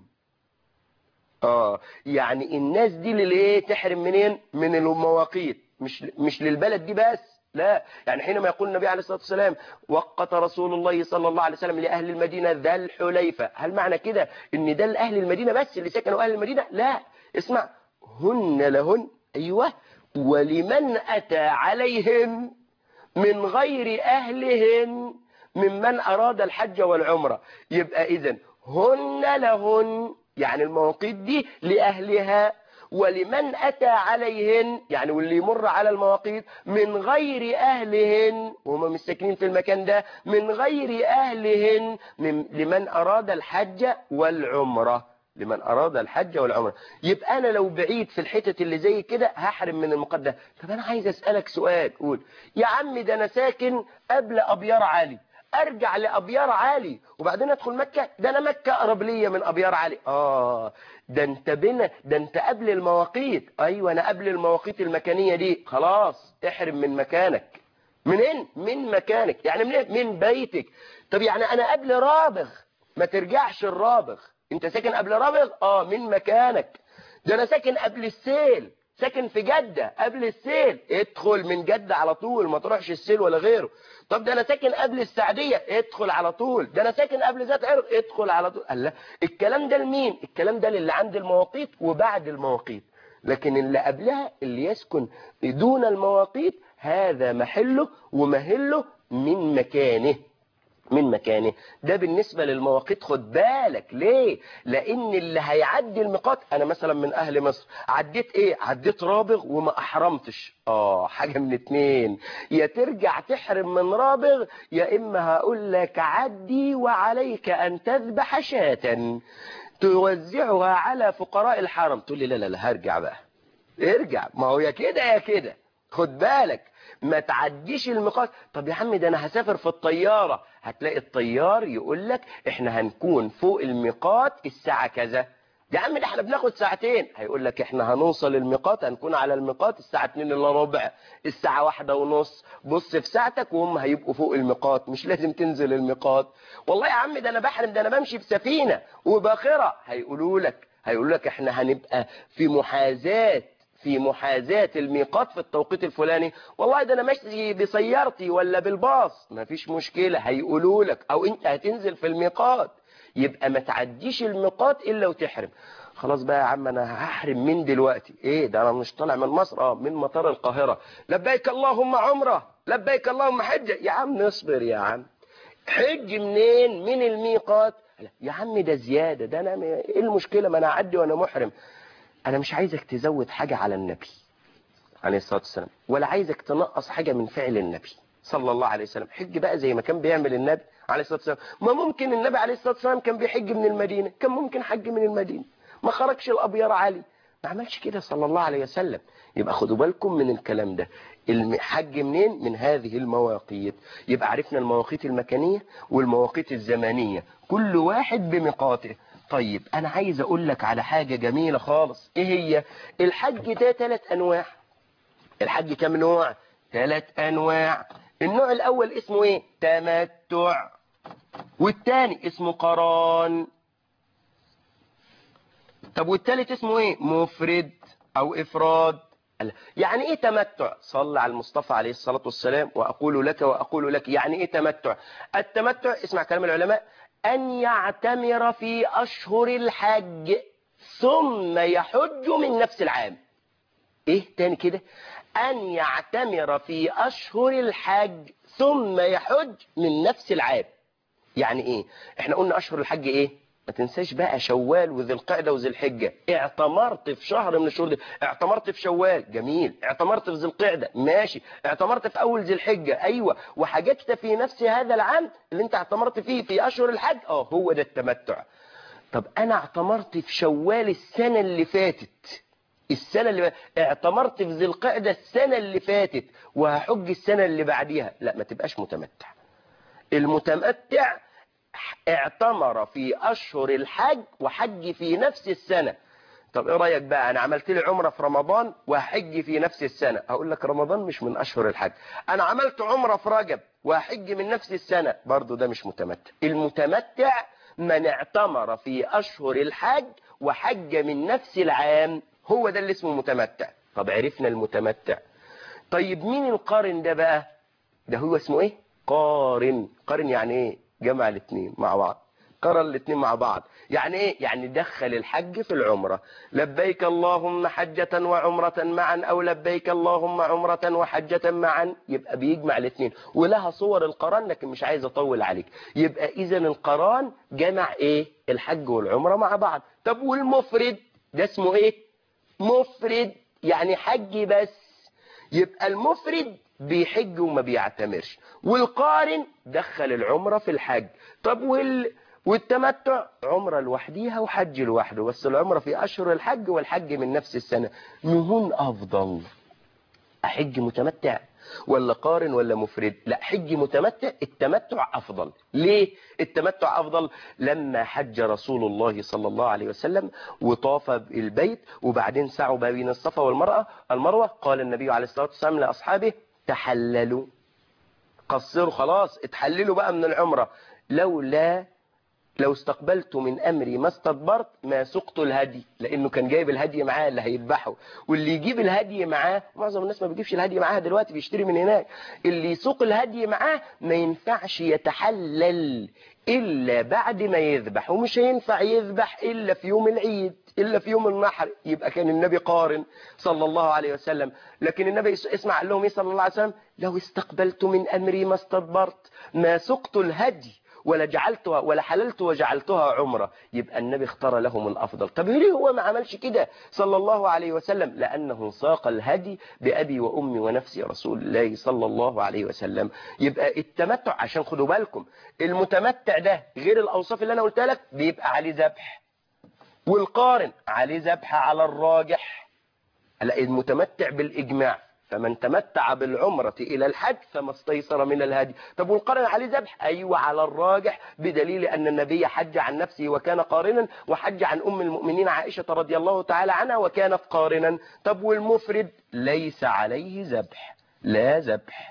آه يعني الناس دي لليه تحرم منين من المواقيت مش مش للبلد دي بس لا يعني حينما يقول النبي عليه الصلاة والسلام وقت رسول الله صلى الله عليه وسلم لأهل المدينة ذا الحليفة هل معنى كده ان ده لأهل المدينة بس اللي سكنوا أهل المدينة لا اسمع هن لهن أيوة ولمن أتى عليهم من غير أهلهن ممن أراد الحج والعمرة يبقى إذن هن لهن يعني المواقيت دي لأهلها ولمن أتى عليهن يعني واللي يمر على المواقيت من غير أهلهن وهم مش ساكنين في المكان ده من غير أهلهن من لمن أراد الحج والعمرة لمن أراد الحج والعمرة يبقى أنا لو بعيد في الحتة اللي زي كده هحرم من المقدم طب أنا عايز أسألك سؤال قول يا عم ده أنا ساكن قبل أبيار علي ارجع لابيار عالي وبعدين ادخل مكة ده انا مكة اقرب ليا من ابيار عالي اه ده انت بنا ده انت قبل المواقيت ايوه انا قبل المواقيت المكانية دي خلاص احرم من مكانك منين من مكانك يعني منين من بيتك طب يعني انا قبل رابغ ما ترجعش الرابغ انت ساكن قبل رابغ اه من مكانك ده انا ساكن قبل السيل ساكن في جدة قبل السيل ادخل من جدة على طول ما تروحش السيل ولا غيره طب ده انا ساكن قبل السعدية ادخل على طول ده انا ساكن قبل ذات عرق ادخل على طول قال لا الكلام ده لمين الكلام ده للي عند المواقيت وبعد المواقيت لكن اللي قبلها اللي يسكن دون المواقيت هذا محله ومهله من مكانه من مكانه ده بالنسبة للمواقيت خد بالك ليه لان اللي هيعدي الميقات انا مثلا من اهل مصر عديت ايه عديت رابغ وما احرمتش اه حاجة من اتنين يا ترجع تحرم من رابغ يا اما هقول لك عدي وعليك ان تذبح شاة توزعها على فقراء الحرم تقول لي لا لا لا هرجع بقى ارجع ما هو يا كده يا كده خد بالك ما تعديش الميقات طب يا عم ده انا هسافر في الطيارة هتلاقي الطيار يقول لك احنا هنكون فوق الميقات الساعة كذا يا عم ده احنا بناخد ساعتين هيقول لك احنا هنوصل الميقات هنكون على الميقات الساعة 2 الا ربع الساعة واحدة ونص بص في ساعتك وهم هيبقوا فوق الميقات مش لازم تنزل الميقات والله يا عم ده انا بحرم ده انا بمشي بسفينة وباخرة هيقولوا لك هيقولوا لك احنا هنبقى في محاذاة في محاذاة الميقات في التوقيت الفلاني والله ده انا ماشي بسيارتي ولا بالباص مفيش مشكلة هيقولوا لك او انت هتنزل في الميقات يبقى ما تعديش الميقات الا وتحرم خلاص بقى يا عم انا هحرم من دلوقتي ايه ده انا مش طالع من مصر اه من مطار القاهرة لبيك اللهم عمره لبيك اللهم حجة يا عم اصبر يا عم حج منين من الميقات يا عم ده زيادة ده انا ايه المشكلة ما انا اعدي وانا محرم انا مش عايزك تزود حاجة على النبي عليه الصلاة والسلام ولا عايزك تنقص حاجة من فعل النبي صلى الله عليه وسلم حج بقى زي ما كان بيعمل النبي عليه الصلاة والسلام ما ممكن النبي عليه الصلاة والسلام كان بيحج من المدينة كان ممكن حج من المدينة ما خرجش الأبيار علي ما عملش كده صلى الله عليه وسلم يبقى خدوا بالكم من الكلام ده الحج منين من هذه المواقيت يبقى عرفنا المواقيت المكانية والمواقيت الزمانية كل واحد بميقاته طيب انا عايز اقول لك على حاجة جميلة خالص ايه هي الحج ده ثلاث انواع الحج كم نوع ثلاث انواع النوع الاول اسمه ايه تمتع والتاني اسمه قران طب والتالت اسمه ايه مفرد او افراد يعني ايه تمتع صلى على المصطفى عليه الصلاة والسلام واقول لك واقول لك يعني ايه تمتع التمتع اسمع كلام العلماء أن يعتمر في أشهر الحج ثم يحج من نفس العام إيه تاني كده أن يعتمر في أشهر الحج ثم يحج من نفس العام يعني إيه إحنا قلنا أشهر الحج إيه ما تنساش بقى شوال وذي القعدة وذي الحجة اعتمرت في شهر من الشهور دي اعتمرت في شوال جميل اعتمرت في ذي القعدة ماشي اعتمرت في اول ذي الحجة ايوه وحججت في نفس هذا العام اللي انت اعتمرت فيه في اشهر الحج اه هو ده التمتع طب انا اعتمرت في شوال السنة اللي فاتت السنة اللي اعتمرت في ذي القعدة السنة اللي فاتت وهحج السنة اللي بعديها لا ما تبقاش متمتع المتمتع اعتمر في أشهر الحج وحج في نفس السنة طب ايه رأيك بقى انا عملت لي عمرة في رمضان وحج في نفس السنة هقول لك رمضان مش من أشهر الحج انا عملت عمرة في رجب وحج من نفس السنة برضو ده مش متمتع المتمتع من اعتمر في أشهر الحج وحج من نفس العام هو ده اللي اسمه متمتع طب عرفنا المتمتع طيب مين القارن ده بقى ده هو اسمه ايه قارن قارن يعني ايه جمع الاثنين مع بعض قرن الاثنين مع بعض يعني ايه يعني دخل الحج في العمرة لبيك اللهم حجة وعمرة معا او لبيك اللهم عمرة وحجة معا يبقى بيجمع الاثنين ولها صور القران لكن مش عايز اطول عليك يبقى اذا القران جمع ايه الحج والعمرة مع بعض طب والمفرد ده اسمه ايه مفرد يعني حج بس يبقى المفرد بيحج وما بيعتمرش والقارن دخل العمرة في الحج طب وال... والتمتع عمرة لوحديها وحج لوحده بس العمرة في أشهر الحج والحج من نفس السنة نهون أفضل أحج متمتع ولا قارن ولا مفرد لا حج متمتع التمتع أفضل ليه التمتع أفضل لما حج رسول الله صلى الله عليه وسلم وطاف البيت وبعدين سعوا بين الصفا والمرأة المروة قال النبي عليه الصلاة والسلام لأصحابه تحللوا قصروا خلاص اتحللوا بقى من العمرة لولا لو استقبلت من أمري ما استدبرت ما سقت الهدي لأنه كان جايب الهدي معاه اللي هيذبحه واللي يجيب الهدي معاه معظم الناس ما بيجيبش الهدي معاه دلوقتي بيشتري من هناك اللي يسوق الهدي معاه ما ينفعش يتحلل إلا بعد ما يذبح ومش هينفع يذبح إلا في يوم العيد إلا في يوم النحر يبقى كان النبي قارن صلى الله عليه وسلم لكن النبي اسمع قال لهم إيه صلى الله عليه وسلم لو استقبلت من أمري ما استدبرت ما سقت الهدي ولا جعلتها ولا حللت وجعلتها عمرة يبقى النبي اختار لهم الأفضل طب ليه هو ما عملش كده صلى الله عليه وسلم لأنه ساق الهدي بأبي وأمي ونفسي رسول الله صلى الله عليه وسلم يبقى التمتع عشان خدوا بالكم المتمتع ده غير الأوصاف اللي أنا قلتها لك بيبقى عليه ذبح والقارن عليه ذبح على الراجح لا المتمتع بالإجماع فمن تمتع بالعمرة إلى الحج فما استيسر من الهدي طب والقارن عليه ذبح أيوة على الراجح بدليل أن النبي حج عن نفسه وكان قارنا وحج عن أم المؤمنين عائشة رضي الله تعالى عنها وكانت قارنا طب والمفرد ليس عليه ذبح لا ذبح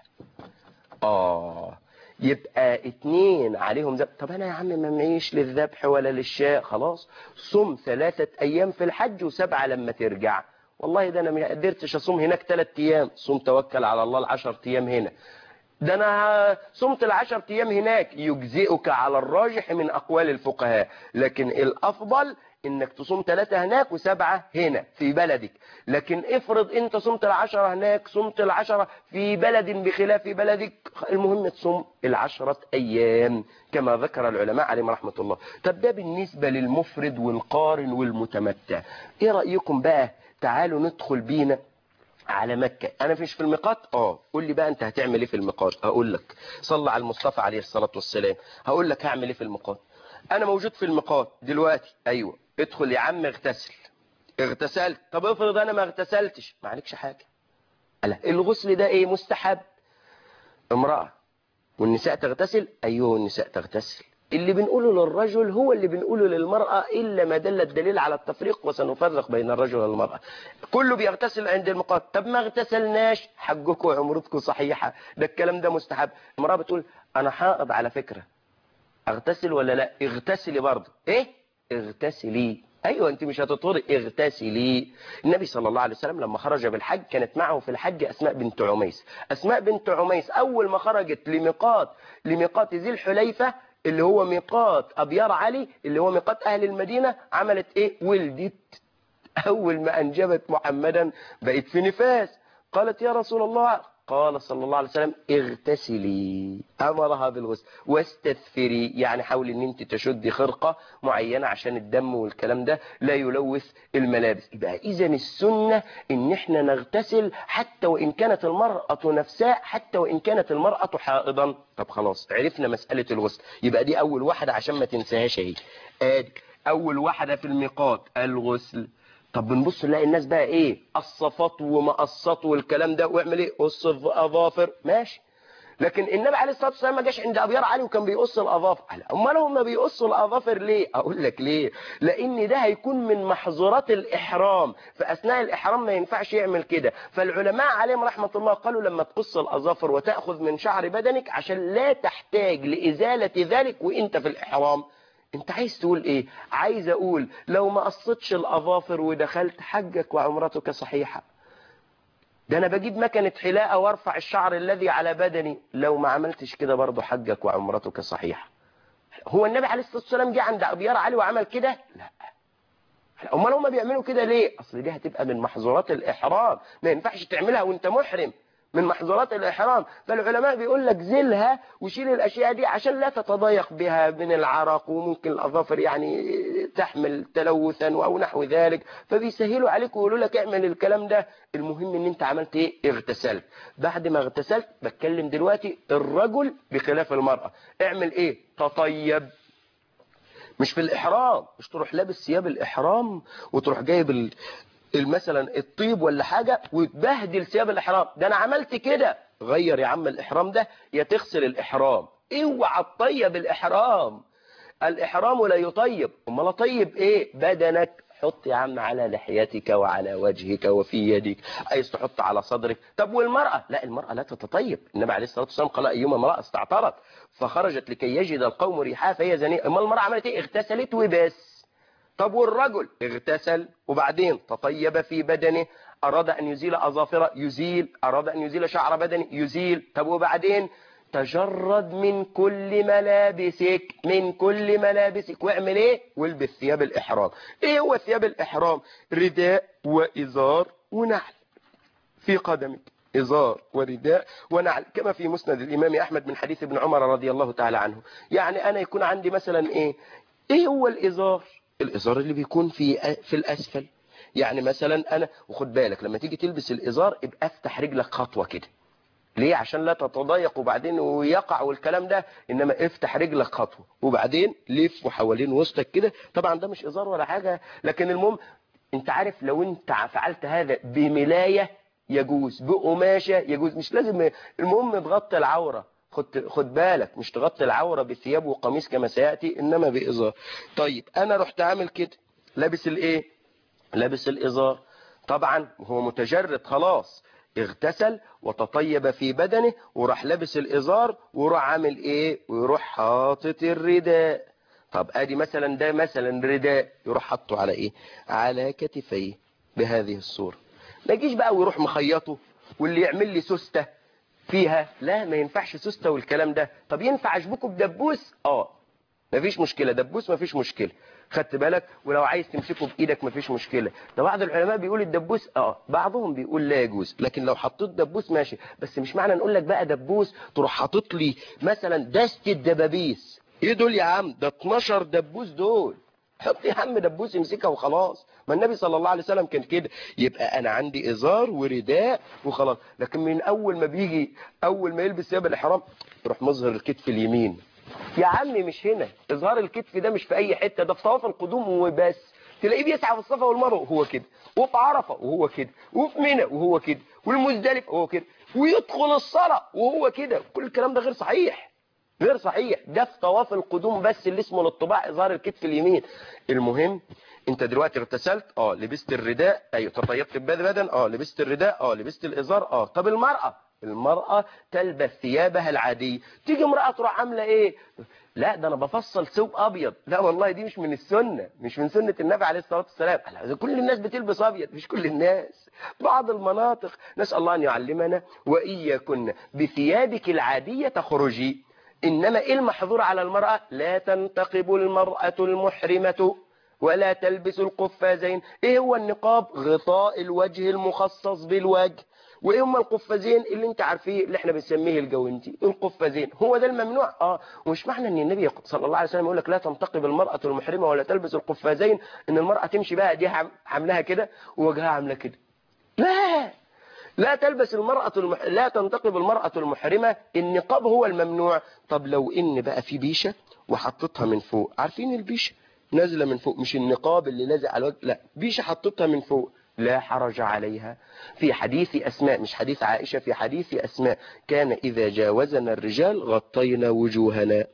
آه يبقى اتنين عليهم ذبح طب انا يا عم ما معيش للذبح ولا للشاء خلاص صم ثلاثة ايام في الحج وسبعة لما ترجع والله ده انا ما قدرتش اصوم هناك ثلاث ايام صوم توكل على الله العشر ايام هنا ده انا صمت العشر ايام هناك يجزئك على الراجح من اقوال الفقهاء لكن الافضل انك تصوم ثلاثة هناك وسبعة هنا في بلدك لكن افرض انت صمت العشرة هناك صمت العشرة في بلد بخلاف بلدك المهم تصوم العشرة ايام كما ذكر العلماء عليهم رحمة الله طب ده بالنسبة للمفرد والقارن والمتمتع ايه رأيكم بقى تعالوا ندخل بينا على مكة انا فيش في الميقات اه قول لي بقى انت هتعمل ايه في الميقات هقول لك صلى على المصطفى عليه الصلاة والسلام هقول لك هعمل ايه في الميقات انا موجود في الميقات دلوقتي ايوه ادخل يا عم اغتسل اغتسلت طب افرض انا ما اغتسلتش ما عليكش حاجة لا الغسل ده ايه مستحب امرأة والنساء تغتسل ايوه النساء تغتسل اللي بنقوله للرجل هو اللي بنقوله للمرأة إلا ما دل الدليل على التفريق وسنفرق بين الرجل والمرأة كله بيغتسل عند المقات طب ما اغتسلناش حجكم وعمرتكم صحيحة ده الكلام ده مستحب المرأة بتقول أنا حائض على فكرة اغتسل ولا لا اغتسلي برضه ايه اغتسلي ايوه انت مش هتطهري اغتسلي النبي صلى الله عليه وسلم لما خرج بالحج كانت معه في الحج اسماء بنت عميس اسماء بنت عميس اول ما خرجت لميقات لميقات ذي الحليفه اللي هو ميقات ابيار علي اللي هو ميقات اهل المدينه عملت ايه ولدت اول ما انجبت محمدا بقت في نفاس قالت يا رسول الله قال صلى الله عليه وسلم اغتسلي امرها بالغسل واستثفري يعني حاولي ان انت تشدي خرقه معينه عشان الدم والكلام ده لا يلوث الملابس يبقى اذا السنه ان احنا نغتسل حتى وان كانت المراه نفسها حتى وان كانت المراه حائضا طب خلاص عرفنا مساله الغسل يبقى دي اول واحده عشان ما تنساهاش اهي ادي اول واحده في الميقات الغسل طب بنبص نلاقي الناس بقى ايه قصفات ومقصات والكلام ده واعمل ايه قص اظافر ماشي لكن النبي عليه الصلاه والسلام ما جاش عند ابيار علي وكان بيقص الاظافر امال هم بيقصوا الاظافر ليه اقول لك ليه لان ده هيكون من محظورات الاحرام فاثناء الاحرام ما ينفعش يعمل كده فالعلماء عليهم رحمه الله قالوا لما تقص الاظافر وتاخذ من شعر بدنك عشان لا تحتاج لازاله ذلك وانت في الاحرام انت عايز تقول ايه عايز اقول لو ما قصتش الاظافر ودخلت حجك وعمرتك صحيحة ده انا بجيب مكنة حلاقة وارفع الشعر الذي على بدني لو ما عملتش كده برضه حجك وعمرتك صحيحة هو النبي عليه الصلاة والسلام جه عند ابيار علي وعمل كده لا امال هم بيعملوا كده ليه اصل دي هتبقى من محظورات الاحرام ما ينفعش تعملها وانت محرم من محظورات الإحرام فالعلماء بيقول لك زلها وشيل الأشياء دي عشان لا تتضايق بها من العرق وممكن الأظافر يعني تحمل تلوثا أو نحو ذلك فبيسهلوا عليك ويقولوا لك اعمل الكلام ده المهم ان انت عملت ايه اغتسلت بعد ما اغتسلت بتكلم دلوقتي الرجل بخلاف المرأة اعمل ايه تطيب مش في الإحرام مش تروح لابس ثياب الإحرام وتروح جايب ال... مثلا الطيب ولا حاجة وتبهدل ثياب الإحرام ده أنا عملت كده غير يا عم الإحرام ده يا تغسل الإحرام اوعى تطيب الإحرام الإحرام لا يطيب امال اطيب ايه بدنك حط يا عم على لحيتك وعلى وجهك وفي يدك عايز تحط على صدرك طب والمرأة لا المرأة لا تتطيب النبي عليه الصلاة والسلام قال أيما امرأة استعطرت فخرجت لكي يجد القوم ريحها فهي زنية اما المرأة عملت ايه اغتسلت وبس طب والرجل اغتسل وبعدين تطيب في بدنه أراد أن يزيل أظافره يزيل أراد أن يزيل شعر بدنه يزيل طب وبعدين تجرد من كل ملابسك من كل ملابسك واعمل ايه والبس ثياب الإحرام ايه هو ثياب الإحرام رداء وإزار ونعل في قدمك إزار ورداء ونعل كما في مسند الإمام أحمد من حديث ابن عمر رضي الله تعالى عنه يعني أنا يكون عندي مثلا إيه إيه هو الإزار الإزار اللي بيكون في في الأسفل يعني مثلا أنا وخد بالك لما تيجي تلبس الإزار ابقى افتح رجلك خطوة كده ليه عشان لا تتضايق وبعدين ويقع والكلام ده انما افتح رجلك خطوه وبعدين لف حوالين وسطك كده طبعا ده مش ازار ولا حاجه لكن المهم انت عارف لو انت فعلت هذا بملايه يجوز بقماشه يجوز مش لازم المهم تغطي العوره خد خد بالك مش تغطي العوره بثياب وقميص كما سياتي انما بازار طيب انا رحت عامل كده لابس الايه لابس الازار طبعا هو متجرد خلاص اغتسل وتطيب في بدنه وراح لابس الازار وراح عامل ايه ويروح حاطط الرداء طب ادي مثلا ده مثلا رداء يروح حاطه على ايه على كتفيه بهذه الصورة ما يجيش بقى ويروح مخيطه واللي يعمل لي سوستة فيها لا ما ينفعش سوستة والكلام ده طب ينفع اشبكه بدبوس اه مفيش مشكلة دبوس مفيش مشكلة خدت بالك ولو عايز تمسكه بايدك مفيش مشكلة ده بعض العلماء بيقول الدبوس اه بعضهم بيقول لا يجوز لكن لو حطيت دبوس ماشي بس مش معنى نقول لك بقى دبوس تروح حاطط لي مثلا دستة دبابيس ايه دول يا عم ده 12 دبوس دول حط يا عم دبوس امسكها وخلاص ما النبي صلى الله عليه وسلم كان كده يبقى انا عندي ازار ورداء وخلاص لكن من اول ما بيجي اول ما يلبس ثياب الاحرام يروح مظهر الكتف اليمين يا عم مش هنا اظهار الكتف ده مش في اي حته ده في طواف القدوم وبس تلاقيه بيسعى في الصفا والمروه وهو كده وفي عرفه وهو كده وفي منى وهو كده والمزدلف وهو كده ويدخل الصلاه وهو كده كل الكلام ده غير صحيح غير صحيح ده في طواف القدوم بس اللي اسمه الطباع اظهار الكتف اليمين المهم انت دلوقتي اغتسلت اه لبست الرداء ايوه تطيبت بدن اه لبست الرداء اه لبست الازار اه طب المرأة المرأة تلبس ثيابها العادية تيجي امرأة تروح عاملة ايه لا ده انا بفصل ثوب ابيض لا والله دي مش من السنة مش من سنة النبي عليه الصلاة والسلام كل الناس بتلبس ابيض مش كل الناس بعض المناطق نسأل الله ان يعلمنا واياكن بثيابك العادية تخرجي انما ايه المحظور على المرأة لا تنتقب المرأة المحرمة ولا تلبس القفازين ايه هو النقاب غطاء الوجه المخصص بالوجه وايه هم القفازين اللي انت عارفيه اللي احنا بنسميه الجوانتي القفازين هو ده الممنوع اه ومش معنى ان النبي صلى الله عليه وسلم يقول لك لا تنتقب المرأة المحرمة ولا تلبس القفازين ان المرأة تمشي بقى دي عاملاها كده ووجهها عامله كده لا لا تلبس المرأة المح... لا تنتقب المرأة المحرمة النقاب هو الممنوع طب لو ان بقى في بيشة وحطيتها من فوق عارفين البيشة نازلة من فوق مش النقاب اللي لازق على الوجه لا بيشة حطيتها من فوق لا حرج عليها في حديث أسماء مش حديث عائشة في حديث أسماء كان إذا جاوزنا الرجال غطينا وجوهنا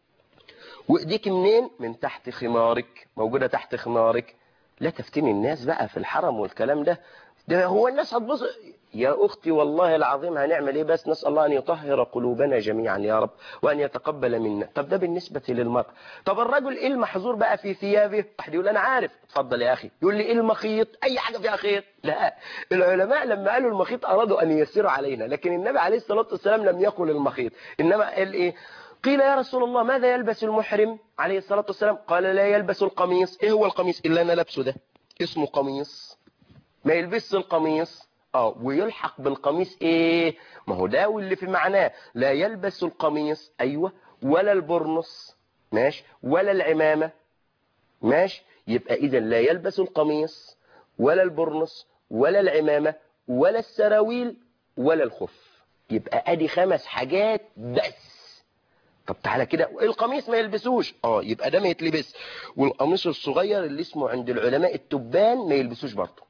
وإيديك منين من تحت خمارك موجودة تحت خمارك لا تفتني الناس بقى في الحرم والكلام ده ده هو الناس هتبص يا أختي والله العظيم هنعمل إيه بس نسأل الله أن يطهر قلوبنا جميعا يا رب وأن يتقبل منا طب ده بالنسبة للمرء طب الرجل إيه المحظور بقى في ثيابه واحد يقول أنا عارف اتفضل يا أخي يقول لي إيه المخيط أي حاجة فيها خيط لا العلماء لما قالوا المخيط أرادوا أن ييسروا علينا لكن النبي عليه الصلاة والسلام لم يقل المخيط إنما قال إيه قيل يا رسول الله ماذا يلبس المحرم عليه الصلاة والسلام قال لا يلبس القميص إيه هو القميص اللي أنا لابسه ده اسمه قميص ما يلبسش القميص اه ويلحق بالقميص ايه ما هو ده واللي في معناه لا يلبس القميص ايوه ولا البرنص ماشي ولا العمامة ماشي يبقى اذا لا يلبس القميص ولا البرنص ولا العمامة ولا السراويل ولا الخف يبقى ادي خمس حاجات بس طب تعالى كده القميص ما يلبسوش اه يبقى ده ما يتلبس والقميص الصغير اللي اسمه عند العلماء التبان ما يلبسوش برضه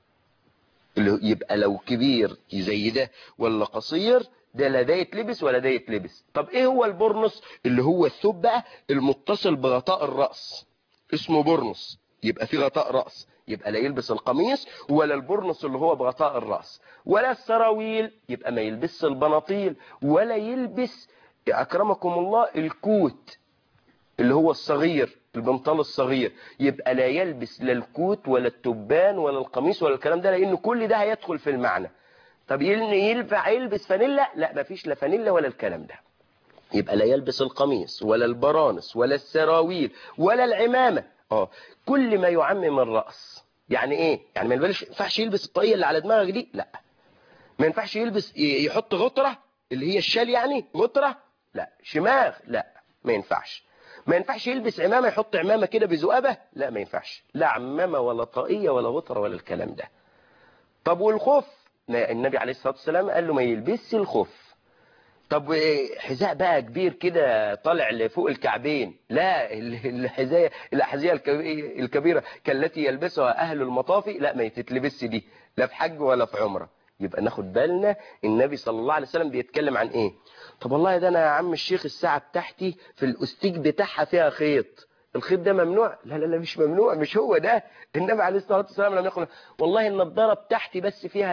اللي يبقى لو كبير زي ده ولا قصير ده لا ده يتلبس ولا ده يتلبس طب ايه هو البرنس اللي هو الثوب بقى المتصل بغطاء الرأس اسمه برنس يبقى في غطاء رأس يبقى لا يلبس القميص ولا البرنس اللي هو بغطاء الرأس ولا السراويل يبقى ما يلبس البناطيل ولا يلبس أكرمكم الله الكوت اللي هو الصغير البنطال الصغير يبقى لا يلبس لا الكوت ولا التبان ولا القميص ولا الكلام ده لأن كل ده هيدخل في المعنى طب ينفع يلبس فانيلا لا مفيش لا فانيلا ولا الكلام ده يبقى لا يلبس القميص ولا البرانس ولا السراويل ولا العمامة اه كل ما يعمم الرأس يعني ايه يعني ما ينفعش يلبس الطاقية اللي على دماغك دي لا ما ينفعش يلبس يحط غطرة اللي هي الشال يعني غطرة لا شماغ لا ما ينفعش ما ينفعش يلبس عمامة يحط عمامة كده بزقبة لا ما ينفعش لا عمامة ولا طاقية ولا غطرة ولا الكلام ده طب والخف النبي عليه الصلاة والسلام قال له ما يلبسش الخف طب حذاء بقى كبير كده طالع لفوق الكعبين لا الحذاء الأحذية الكبيرة كالتي يلبسها أهل المطافي لا ما تتلبسش دي لا في حج ولا في عمره يبقى ناخد بالنا النبي صلى الله عليه وسلم بيتكلم عن ايه طب والله ده انا يا عم الشيخ الساعة بتاعتي في الاستيك بتاعها فيها خيط الخيط ده ممنوع لا لا لا مش ممنوع مش هو ده النبي عليه الصلاة والسلام لم يقل والله النضارة بتاعتي بس فيها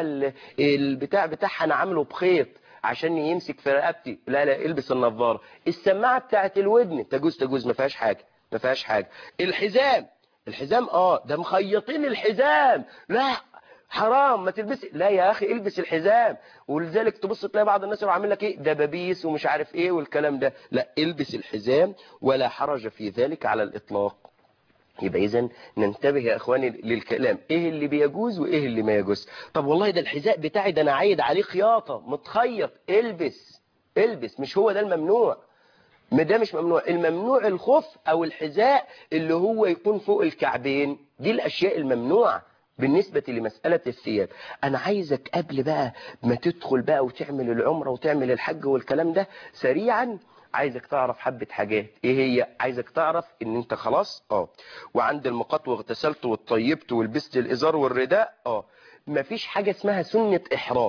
البتاع بتاعها انا عامله بخيط عشان يمسك في رقبتي لا لا البس النضارة السماعة بتاعت الودن تجوز تجوز ما فيهاش حاجة ما فيهاش حاجة الحزام الحزام اه ده مخيطين الحزام لا حرام ما تلبس لا يا اخي البس الحزام ولذلك تبص تلاقي بعض الناس يروح عامل لك ايه دبابيس ومش عارف ايه والكلام ده لا البس الحزام ولا حرج في ذلك على الاطلاق يبقى اذا ننتبه يا اخواني للكلام ايه اللي بيجوز وايه اللي ما يجوز طب والله ده الحذاء بتاعي ده انا عايد عليه خياطه متخيط البس البس مش هو ده الممنوع ما ده مش ممنوع الممنوع الخف او الحذاء اللي هو يكون فوق الكعبين دي الاشياء الممنوعه بالنسبة لمسألة الثياب أنا عايزك قبل بقى ما تدخل بقى وتعمل العمرة وتعمل الحج والكلام ده سريعا عايزك تعرف حبة حاجات ايه هي عايزك تعرف ان انت خلاص اه وعند المقاط واغتسلت واتطيبت ولبست الازار والرداء اه مفيش حاجة اسمها سنة احرام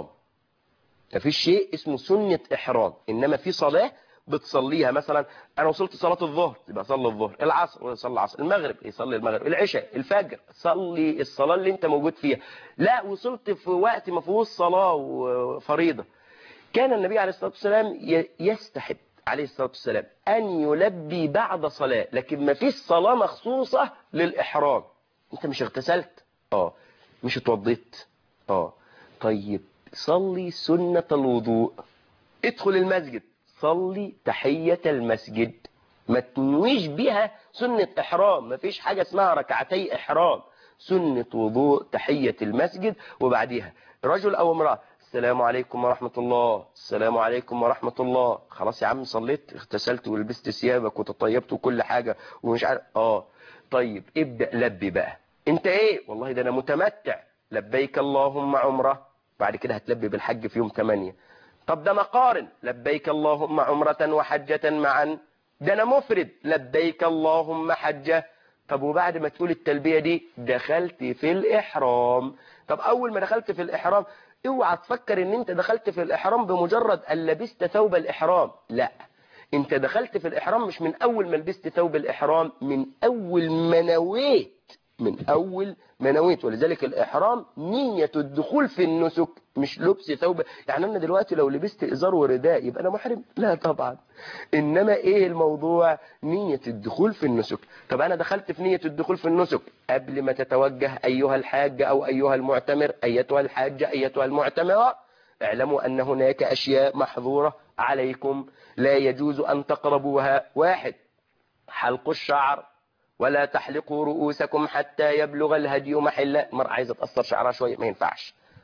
مفيش شيء اسمه سنة احرام انما في صلاة بتصليها مثلا انا وصلت صلاة الظهر يبقى صلي الظهر العصر يصلي العصر المغرب يصلي المغرب العشاء الفجر صلي الصلاة اللي انت موجود فيها لا وصلت في وقت ما فيهوش صلاة وفريضة كان النبي عليه الصلاة والسلام يستحب عليه الصلاة والسلام أن يلبي بعد صلاة لكن ما فيش صلاة مخصوصة للإحرام أنت مش اغتسلت اه مش اتوضيت اه طيب صلي سنة الوضوء ادخل المسجد صلي تحية المسجد ما تنويش بها سنة إحرام ما فيش حاجة اسمها ركعتي إحرام سنة وضوء تحية المسجد وبعديها رجل أو امرأة السلام عليكم ورحمة الله السلام عليكم ورحمة الله خلاص يا عم صليت اغتسلت ولبست ثيابك وتطيبت وكل حاجة ومش عارف اه طيب ابدأ لبي بقى انت ايه والله ده انا متمتع لبيك اللهم عمره بعد كده هتلبي بالحج في يوم 8 طب ده مقارن لبيك اللهم عمرة وحجة معا ده انا مفرد لبيك اللهم حجة طب وبعد ما تقول التلبية دي دخلت في الإحرام طب أول ما دخلت في الإحرام اوعى تفكر ان انت دخلت في الإحرام بمجرد أن لبست ثوب الإحرام لا انت دخلت في الإحرام مش من أول ما لبست ثوب الإحرام من أول ما نويت من أول ما نويت ولذلك الإحرام نية الدخول في النسك مش لبس ثوب يعني أنا دلوقتي لو لبست إزار ورداء يبقى أنا محرم لا طبعا إنما إيه الموضوع نية الدخول في النسك طب أنا دخلت في نية الدخول في النسك قبل ما تتوجه أيها الحاج أو أيها المعتمر أيتها الحاجة أيتها المعتمرة اعلموا أن هناك أشياء محظورة عليكم لا يجوز أن تقربوها واحد حلق الشعر ولا تحلقوا رؤوسكم حتى يبلغ الهدي محله المرأة عايزة تأثر شعرها شوية ما ينفعش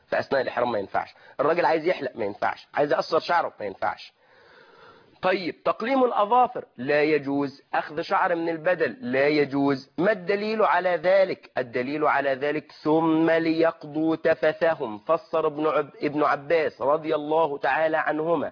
في اثناء الاحرام ما ينفعش الراجل عايز يحلق ما ينفعش عايز يقصر شعره ما ينفعش طيب تقليم الأظافر لا يجوز أخذ شعر من البدل لا يجوز ما الدليل على ذلك الدليل على ذلك ثم ليقضوا تفثهم فسر ابن, عب ابن عباس رضي الله تعالى عنهما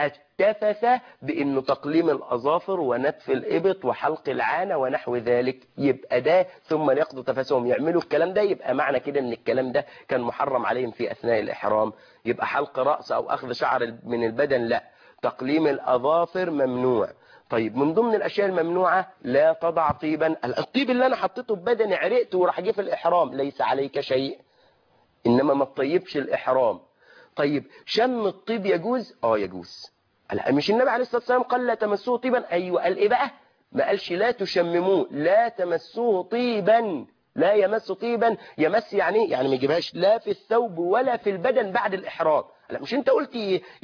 التفث بأنه تقليم الأظافر ونتف الإبط وحلق العانة ونحو ذلك يبقى ده ثم ليقضوا تفثهم يعملوا الكلام ده يبقى معنى كده ان الكلام ده كان محرم عليهم في أثناء الإحرام يبقى حلق رأس أو أخذ شعر من البدن لا تقليم الأظافر ممنوع طيب من ضمن الأشياء الممنوعة لا تضع طيبا الطيب اللي أنا حطيته في بدني عرقت وراح جه في الإحرام ليس عليك شيء إنما ما تطيبش الإحرام طيب شم الطيب يجوز اه يجوز لا مش النبي عليه الصلاة والسلام قال لا تمسوه طيبا أيوة قال إيه بقى ما قالش لا تشمموه لا تمسوه طيبا لا يمس طيبا يمس يعني يعني ما يجيبهاش لا في الثوب ولا في البدن بعد الإحرام لا مش انت قلت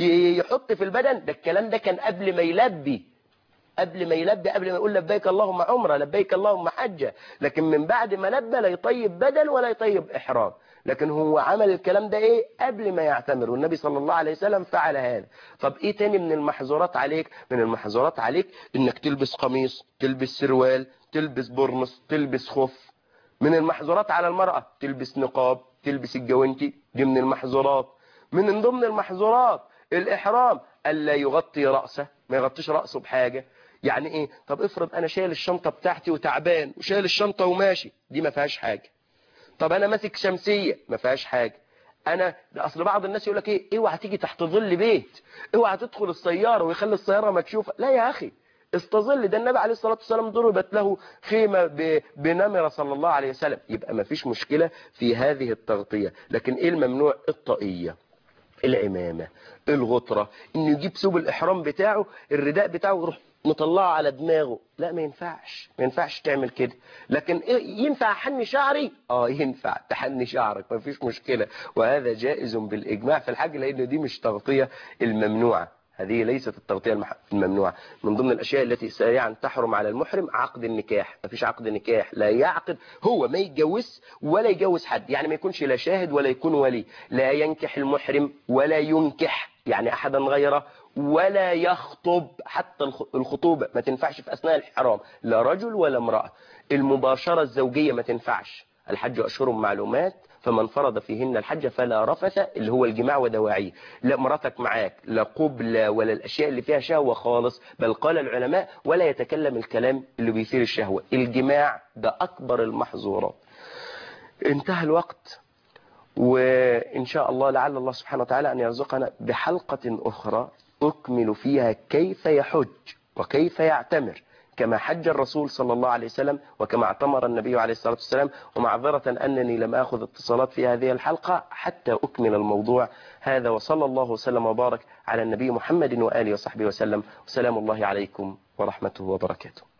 يحط في البدن ده الكلام ده كان قبل ما يلبي قبل ما يلبي قبل ما يقول لبيك اللهم عمره لبيك اللهم حجه لكن من بعد ما لبى لا يطيب بدن ولا يطيب إحرام لكن هو عمل الكلام ده ايه قبل ما يعتمر والنبي صلى الله عليه وسلم فعل هذا طب ايه تاني من المحظورات عليك من المحظورات عليك انك تلبس قميص تلبس سروال تلبس برنس تلبس خف من المحظورات على المرأة تلبس نقاب تلبس الجوانتي دي من المحظورات من ضمن المحظورات الإحرام ألا يغطي رأسه ما يغطيش رأسه بحاجة يعني إيه طب افرض أنا شايل الشنطة بتاعتي وتعبان وشايل الشنطة وماشي دي ما فيهاش حاجة طب أنا ماسك شمسية ما فيهاش حاجة أنا ده أصل بعض الناس يقول لك إيه اوعى تيجي تحت ظل بيت اوعى تدخل السيارة ويخلي السيارة مكشوفة لا يا أخي استظل ده النبي عليه الصلاة والسلام ضربت له خيمة بنمرة صلى الله عليه وسلم يبقى ما فيش مشكلة في هذه التغطية لكن إيه الممنوع الطاقية العمامة الغطرة انه يجيب ثوب الاحرام بتاعه الرداء بتاعه ويروح مطلعه على دماغه لا ما ينفعش ما ينفعش تعمل كده لكن إيه ينفع حني شعري اه ينفع تحني شعرك ما فيش مشكلة وهذا جائز بالاجماع في الحج لان دي مش تغطية الممنوعة هذه ليست التغطية الممنوعة من ضمن الأشياء التي سريعا تحرم على المحرم عقد النكاح ما فيش عقد نكاح لا يعقد هو ما يتجوز ولا يجوز حد يعني ما يكونش لا شاهد ولا يكون ولي لا ينكح المحرم ولا ينكح يعني أحدا غيره ولا يخطب حتى الخطوبة ما تنفعش في أثناء الحرام لا رجل ولا امرأة المباشرة الزوجية ما تنفعش الحج أشهر معلومات فمن فرض فيهن الحج فلا رفث اللي هو الجماع ودواعيه لا مراتك معاك لا قبلة ولا الأشياء اللي فيها شهوة خالص بل قال العلماء ولا يتكلم الكلام اللي بيثير الشهوة الجماع ده أكبر المحظورات انتهى الوقت وإن شاء الله لعل الله سبحانه وتعالى أن يرزقنا بحلقة أخرى أكمل فيها كيف يحج وكيف يعتمر كما حج الرسول صلى الله عليه وسلم وكما اعتمر النبي عليه الصلاة والسلام ومعذرة أنني لم أخذ اتصالات في هذه الحلقة حتى أكمل الموضوع هذا وصلى الله وسلم وبارك على النبي محمد وآله وصحبه وسلم وسلام الله عليكم ورحمته وبركاته